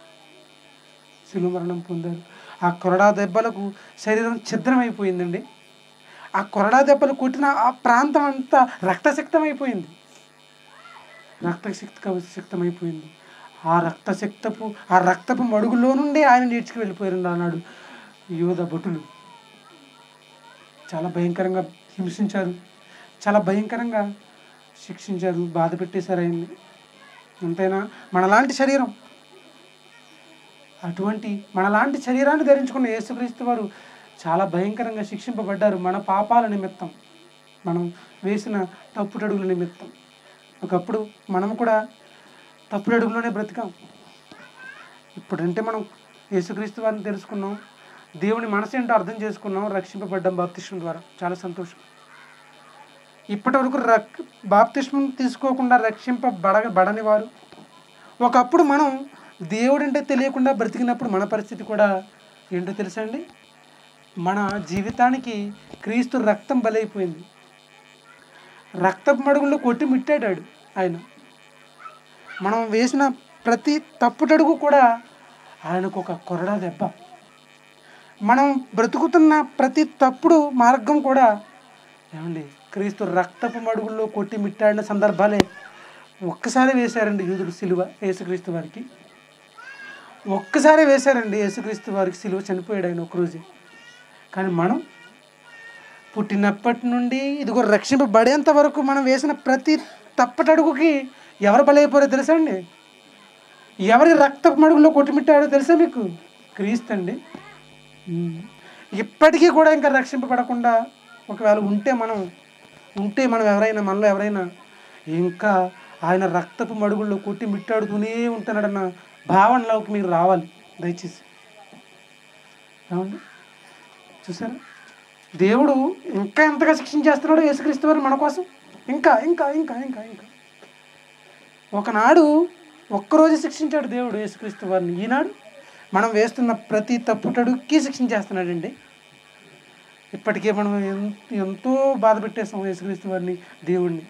శిలువ మరణం పొందారు ఆ కొరడా దెబ్బలకు శరీరం ఛిద్రమైపోయిందండి ఆ కొరడా దెబ్బలు కొట్టిన ఆ ప్రాంతం అంతా రక్తసిక్తమైపోయింది రక్తసిక్త సిక్తమైపోయింది ఆ రక్తసిక్తపు ఆ రక్తపు మడుగులో నుండి ఆయన నీడ్చుకు వెళ్ళిపోయారు అన్నాడు యోధ భటులు చాలా భయంకరంగా హింసించారు చాలా భయంకరంగా శిక్షించారు బాధ పెట్టేశారు ఆయన్ని అంతేనా మనలాంటి శరీరం అటువంటి మనలాంటి శరీరాన్ని ధరించుకున్న యేసుక్రీస్తు వారు చాలా భయంకరంగా శిక్షింపబడ్డారు మన పాపాల నిమిత్తం మనం వేసిన తప్పుడడుగుల నిమిత్తం ఒకప్పుడు మనం కూడా తప్పుడడుగులోనే బ్రతికాం ఇప్పుడంటే మనం యేసుక్రీస్తు వారిని తెలుసుకున్నాం దేవుని మనసు ఏంటో అర్థం చేసుకున్నాం రక్షింపబడ్డాం బాప్తిష్టం ద్వారా చాలా సంతోషం ఇప్పటి వరకు రక్ బాప్తిష్మం తీసుకోకుండా రక్షింపబడ బడని వారు ఒకప్పుడు మనం దేవుడంటే తెలియకుండా బ్రతికినప్పుడు మన పరిస్థితి కూడా ఏంటో తెలుసా అండి మన జీవితానికి క్రీస్తు రక్తం బలైపోయింది రక్తపు మడుగుల్లో కొట్టి మిట్టాడాడు ఆయన మనం వేసిన ప్రతి తప్పుటడుగు కూడా ఆయనకు ఒక కొరడా దెబ్బ మనం బ్రతుకుతున్న ప్రతి తప్పుడు మార్గం కూడా ఏమండి క్రీస్తు రక్తపు మడుగుల్లో కొట్టి మిట్టాడిన సందర్భాలే ఒక్కసారి వేశారండి యూదుడు సిలువ యేసుక్రీస్తు వారికి ఒక్కసారి వేశారండి యేసుక్రీస్తు వారికి సిలువ చనిపోయాడు ఆయన ఒకరోజే కానీ మనం పుట్టినప్పటి నుండి ఇదిగో రక్షింపబడేంత వరకు మనం వేసిన ప్రతి తప్పటడుగుకి ఎవరు బలైపోయారో తెలుసా అండి ఎవరి రక్తపు మడుగులో కొట్టుమిట్టాడో తెలుసా మీకు క్రీస్తు అండి ఉమ్. ఇప్పటికీ కూడా ఇంకా రక్షింపబడకుండా ఒకవేళ ఉంటే మనం ఉంటే మనం ఎవరైనా మనలో ఎవరైనా ఇంకా ఆయన రక్తపు మడుగుల్లో కొట్టి మిట్టాడుతూనే ఉంటున్నాడన్న భావనలోకి మీరు రావాలి దయచేసి ఏమండి చూసారా దేవుడు ఇంకా ఎంతగా శిక్షించేస్తున్నాడు యేసుక్రీస్తు వారు మన కోసం ఇంకా ఇంకా ఇంకా ఇంకా ఇంకా ఒకనాడు ఒక్కరోజు శిక్షించాడు దేవుడు యేసుక్రీస్తు వారిని ఈనాడు మనం వేస్తున్న ప్రతి తప్పుటడుక్కి శిక్షించేస్తున్నాడండి ఇప్పటికే మనం ఎన్- ఎంతో బాధ పెట్టేస్తాం యేసుక్రీస్తు వారిని దేవుడిని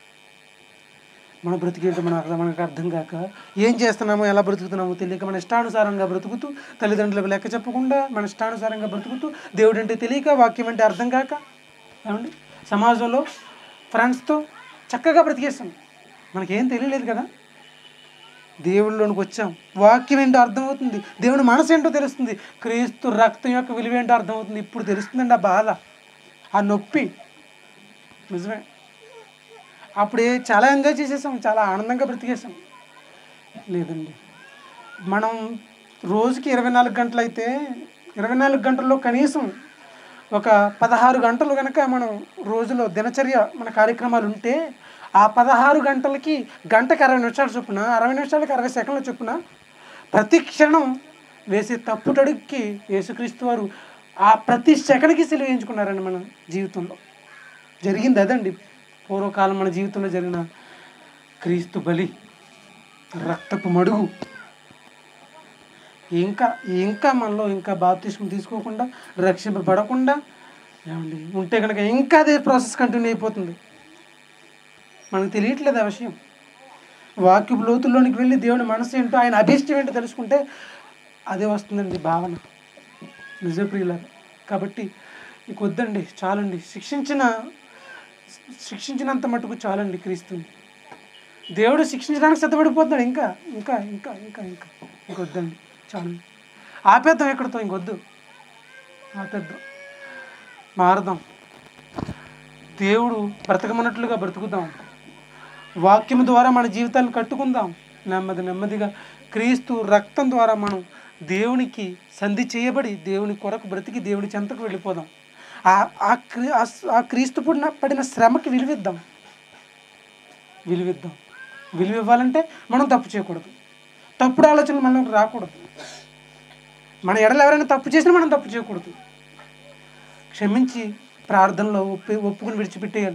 మన బ్రతికేంటో మన అర్థం మనకు అర్థం కాక ఏం చేస్తున్నామో ఎలా బ్రతుకుతున్నామో తెలియక మన ఇష్టానుసారంగా బ్రతుకుతూ తల్లిదండ్రులకు లెక్క చెప్పకుండా మన ఇష్టానుసారంగా బ్రతుకుతూ దేవుడు అంటే తెలియక వాక్యం అంటే అర్థం కాక ఏమండి సమాజంలో ఫ్రెండ్స్తో చక్కగా బ్రతికేస్తాం మనకేం తెలియలేదు కదా దేవుళ్ళలోనికి వచ్చాం వాక్యం ఏంటో అర్థమవుతుంది దేవుని మనసు ఏంటో తెలుస్తుంది క్రీస్తు రక్తం యొక్క విలువ ఏంటో అర్థమవుతుంది ఇప్పుడు తెలుస్తుందండి ఆ బాధ ఆ నొప్పి నిజమే అప్పుడే చాలా ఎంజాయ్ చేసేసాం చాలా ఆనందంగా బ్రతికేసాం లేదండి మనం రోజుకి ఇరవై నాలుగు గంటలు అయితే ఇరవై నాలుగు గంటల్లో కనీసం ఒక పదహారు గంటలు కనుక మనం రోజులో దినచర్య మన కార్యక్రమాలు ఉంటే ఆ పదహారు గంటలకి గంటకి అరవై నిమిషాలు చొప్పున అరవై నిమిషాలకి అరవై సెకండ్ల చొప్పున ప్రతి క్షణం వేసే తప్పుటడుగుకి యేసుక్రీస్తు వారు ఆ ప్రతి సెకండ్కి సిలువ వేయించుకున్నారండి మన జీవితంలో జరిగింది అదండి పూర్వకాలం మన జీవితంలో జరిగిన క్రీస్తు బలి రక్తపు మడుగు ఇంకా ఇంకా మనలో ఇంకా బాప్తిష్మం తీసుకోకుండా రక్షింపబడకుండా ఏమండి ఉంటే కనుక ఇంకా అదే ప్రాసెస్ కంటిన్యూ అయిపోతుంది మనకు తెలియట్లేదు ఆ విషయం వాక్యపు లోతుల్లోనికి వెళ్ళి దేవుని మనసు ఏంటో ఆయన అభిష్టం ఏంటో తెలుసుకుంటే అదే వస్తుందండి భావన నిజప్రియులారు కాబట్టి ఇక వద్దండి చాలండి శిక్షించిన శిక్షించినంత మటుకు చాలండి క్రీస్తుని దేవుడు శిక్షించడానికి సిద్ధపడిపోతున్నాడు ఇంకా ఇంకా ఇంకా ఇంకా ఇంకా ఇంకొద్దండి చాలు ఆపేద్దాం ఎక్కడితో ఇంకొద్దు ఆపేద్దాం మారదాం దేవుడు బ్రతకమన్నట్లుగా బ్రతుకుదాం వాక్యం ద్వారా మన జీవితాలను కట్టుకుందాం నెమ్మది నెమ్మదిగా క్రీస్తు రక్తం ద్వారా మనం దేవునికి సంధి చేయబడి దేవుని కొరకు బ్రతికి దేవుని చెంతకు వెళ్ళిపోదాం ఆ ఆ క్రీ ఆ స- ఆ క్రీస్తు పడిన పడిన శ్రమకి విలువిద్దాం విలువిద్దాం విలువ ఇవ్వాలంటే మనం తప్పు చేయకూడదు తప్పుడు ఆలోచనలు మనకు రాకూడదు మన ఎడలు ఎవరైనా తప్పు చేసినా మనం తప్పు చేయకూడదు క్షమించి ప్రార్థనలో ఒప్పి ఒప్పుకుని విడిచిపెట్టేయాలి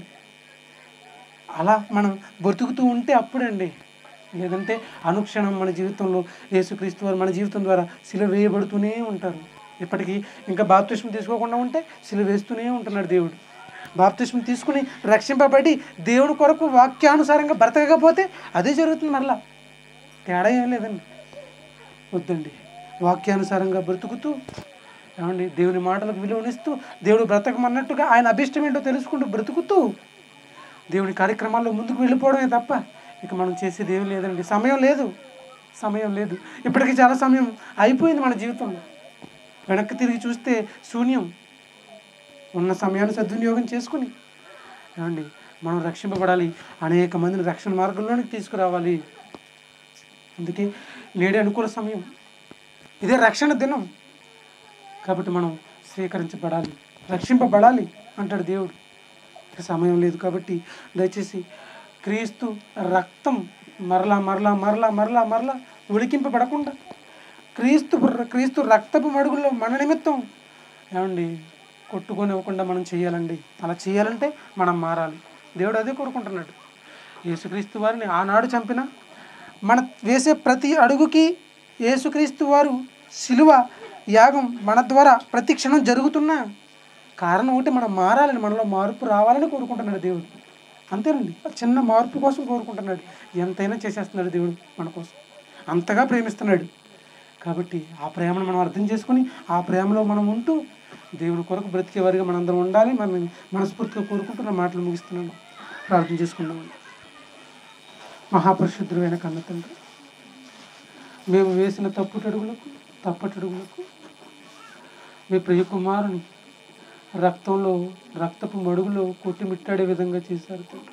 అలా మనం బ్రతుకుతూ ఉంటే అప్పుడండి లేదంటే అనుక్షణం మన జీవితంలో యేసుక్రీస్తు వారు మన జీవితం ద్వారా సిలువ వేయబడుతూనే ఉంటారు ఇప్పటికీ ఇంకా బాప్తిష్మం తీసుకోకుండా ఉంటే సిలువ వేస్తూనే ఉంటున్నాడు దేవుడు బాప్తిష్మం తీసుకుని రక్షింపబడి దేవుడి కొరకు వాక్యానుసారంగా బ్రతకకపోతే అదే జరుగుతుంది మరలా తేడా ఏం లేదండి వద్దండి వాక్యానుసారంగా బ్రతుకుతూ ఏమండి దేవుని మాటలకు విలువనిస్తూ దేవుడు బ్రతకమన్నట్టుగా ఆయన అభిష్టం ఏంటో తెలుసుకుంటూ బ్రతుకుతూ దేవుని కార్యక్రమాల్లో ముందుకు వెళ్ళిపోవడమే తప్ప ఇక మనం చేసేది ఏమీ లేదండి సమయం లేదు సమయం లేదు ఇప్పటికీ చాలా సమయం అయిపోయింది మన జీవితంలో వెనక్కి తిరిగి చూస్తే శూన్యం ఉన్న సమయాన్ని సద్వినియోగం చేసుకుని ఏమండి మనం రక్షింపబడాలి అనేక మందిని రక్షణ మార్గంలోనికి తీసుకురావాలి అందుకే నేడే అనుకూల సమయం ఇదే రక్షణ దినం కాబట్టి మనం స్వీకరించబడాలి రక్షింపబడాలి అంటాడు దేవుడు ఇక సమయం లేదు కాబట్టి దయచేసి క్రీస్తు రక్తం మరలా మరలా మరలా మరలా మరలా ఉడికింపబడకుండా క్రీస్తు క్రీస్తు రక్తపు మడుగుల్లో మన నిమిత్తం ఏమండి కొట్టుకొని ఇవ్వకుండా మనం చేయాలండి అలా చేయాలంటే మనం మారాలి దేవుడు అదే కోరుకుంటున్నాడు యేసుక్రీస్తు వారిని ఆనాడు చంపిన మన వేసే ప్రతి అడుగుకి యేసుక్రీస్తు వారు శిలువ యాగం మన ద్వారా ప్రతి క్షణం జరుగుతున్న కారణం ఒకటి మనం మారాలని మనలో మార్పు రావాలని కోరుకుంటున్నాడు దేవుడు అంతేనండి ఆ చిన్న మార్పు కోసం కోరుకుంటున్నాడు ఎంతైనా చేసేస్తున్నాడు దేవుడు మన కోసం అంతగా ప్రేమిస్తున్నాడు కాబట్టి ఆ ప్రేమను మనం అర్థం చేసుకొని ఆ ప్రేమలో మనం ఉంటూ దేవుని కొరకు బ్రతికే వారిగా మనందరం ఉండాలి మనం మనస్ఫూర్తిగా కోరుకుంటున్న మాటలు ముగిస్తున్నాను ప్రార్థన చేసుకుందామండి మహాపరిశుద్ధుడైన కన్న తండ్రి మేము వేసిన తప్పుటడుగులకు తప్పటడుగులకు మీ ప్రియ కుమారుని రక్తంలో రక్తపు మడుగులో కొట్టి మిట్టాడే విధంగా చేశారు తండ్రి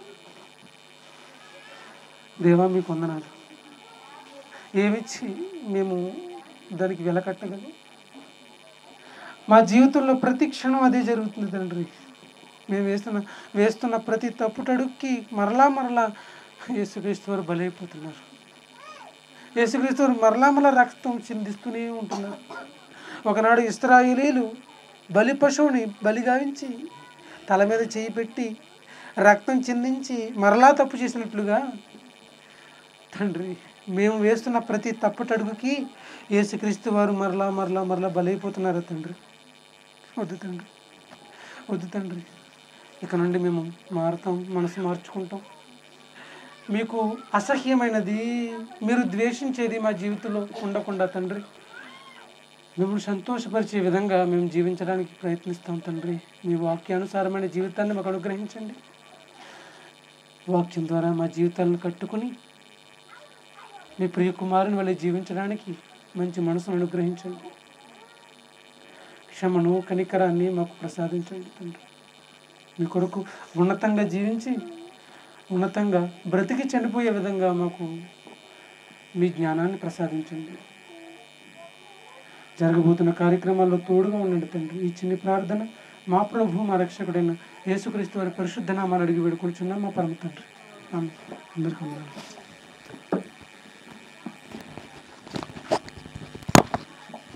దేవా మీకు వందనాలు ఏమిచ్చి మేము దానికి వెలకట్టగలం మా జీవితంలో ప్రతి క్షణం అదే జరుగుతుంది తండ్రి మేము వేస్తున్న వేస్తున్న ప్రతి తప్పుటడుక్కి మరలా మరలా యేసుక్రీస్తు వారు బలైపోతున్నారు యేసుక్రీస్తు వారు మరలా మరలా రక్తం చిందిస్తూనే ఉంటున్నారు ఒకనాడు ఇస్రాయేలీలు బలి పశువుని బలి గావించి తల మీద చేయి పెట్టి రక్తం చిందించి మరలా తప్పు చేసినట్లుగా తండ్రి మేము వేస్తున్న ప్రతి తప్పటడుగుకి యేసుక్రీస్తు వారు మరలా మరలా మరలా బలైపోతున్నారు తండ్రి వద్దు తండ్రి వద్దు తండ్రి ఇక నుండి మేము మారుతాం మనసు మార్చుకుంటాం మీకు అసహ్యమైనది మీరు ద్వేషించేది మా జీవితంలో ఉండకుండా తండ్రి మిమ్మల్ని సంతోషపరిచే విధంగా మేము జీవించడానికి ప్రయత్నిస్తాం తండ్రి మీ వాక్యానుసారమైన జీవితాన్ని మాకు అనుగ్రహించండి వాక్యం ద్వారా మా జీవితాలను కట్టుకుని మీ ప్రియ కుమారుని వల్ల జీవించడానికి మంచి మనసును అనుగ్రహించండి క్షమను కనికరాన్ని మాకు ప్రసాదించండి తండ్రి మీ కొరకు ఉన్నతంగా జీవించి ఉన్నతంగా బ్రతికి చనిపోయే విధంగా మాకు మీ జ్ఞానాన్ని ప్రసాదించండి జరగబోతున్న కార్యక్రమాల్లో తోడుగా ఉండండి తండ్రి ఈ చిన్ని ప్రార్థన మా ప్రభు మా రక్షకుడైన యేసుక్రీస్తు వారి పరిశుద్ధ నామాలు అడిగి వేడుకొనిచున్నాం మా పరమ తండ్రి ఆమె అందరికీ వందనాలు.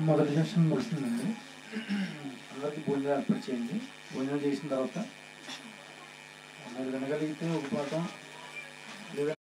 మొదటి సెషన్ ముగిసిందండి అందరికీ భోజనం ఏర్పాటు చేయండి భోజనం చేసిన తర్వాత మీరు వినగలిగితే ఒక పాఠం లేదా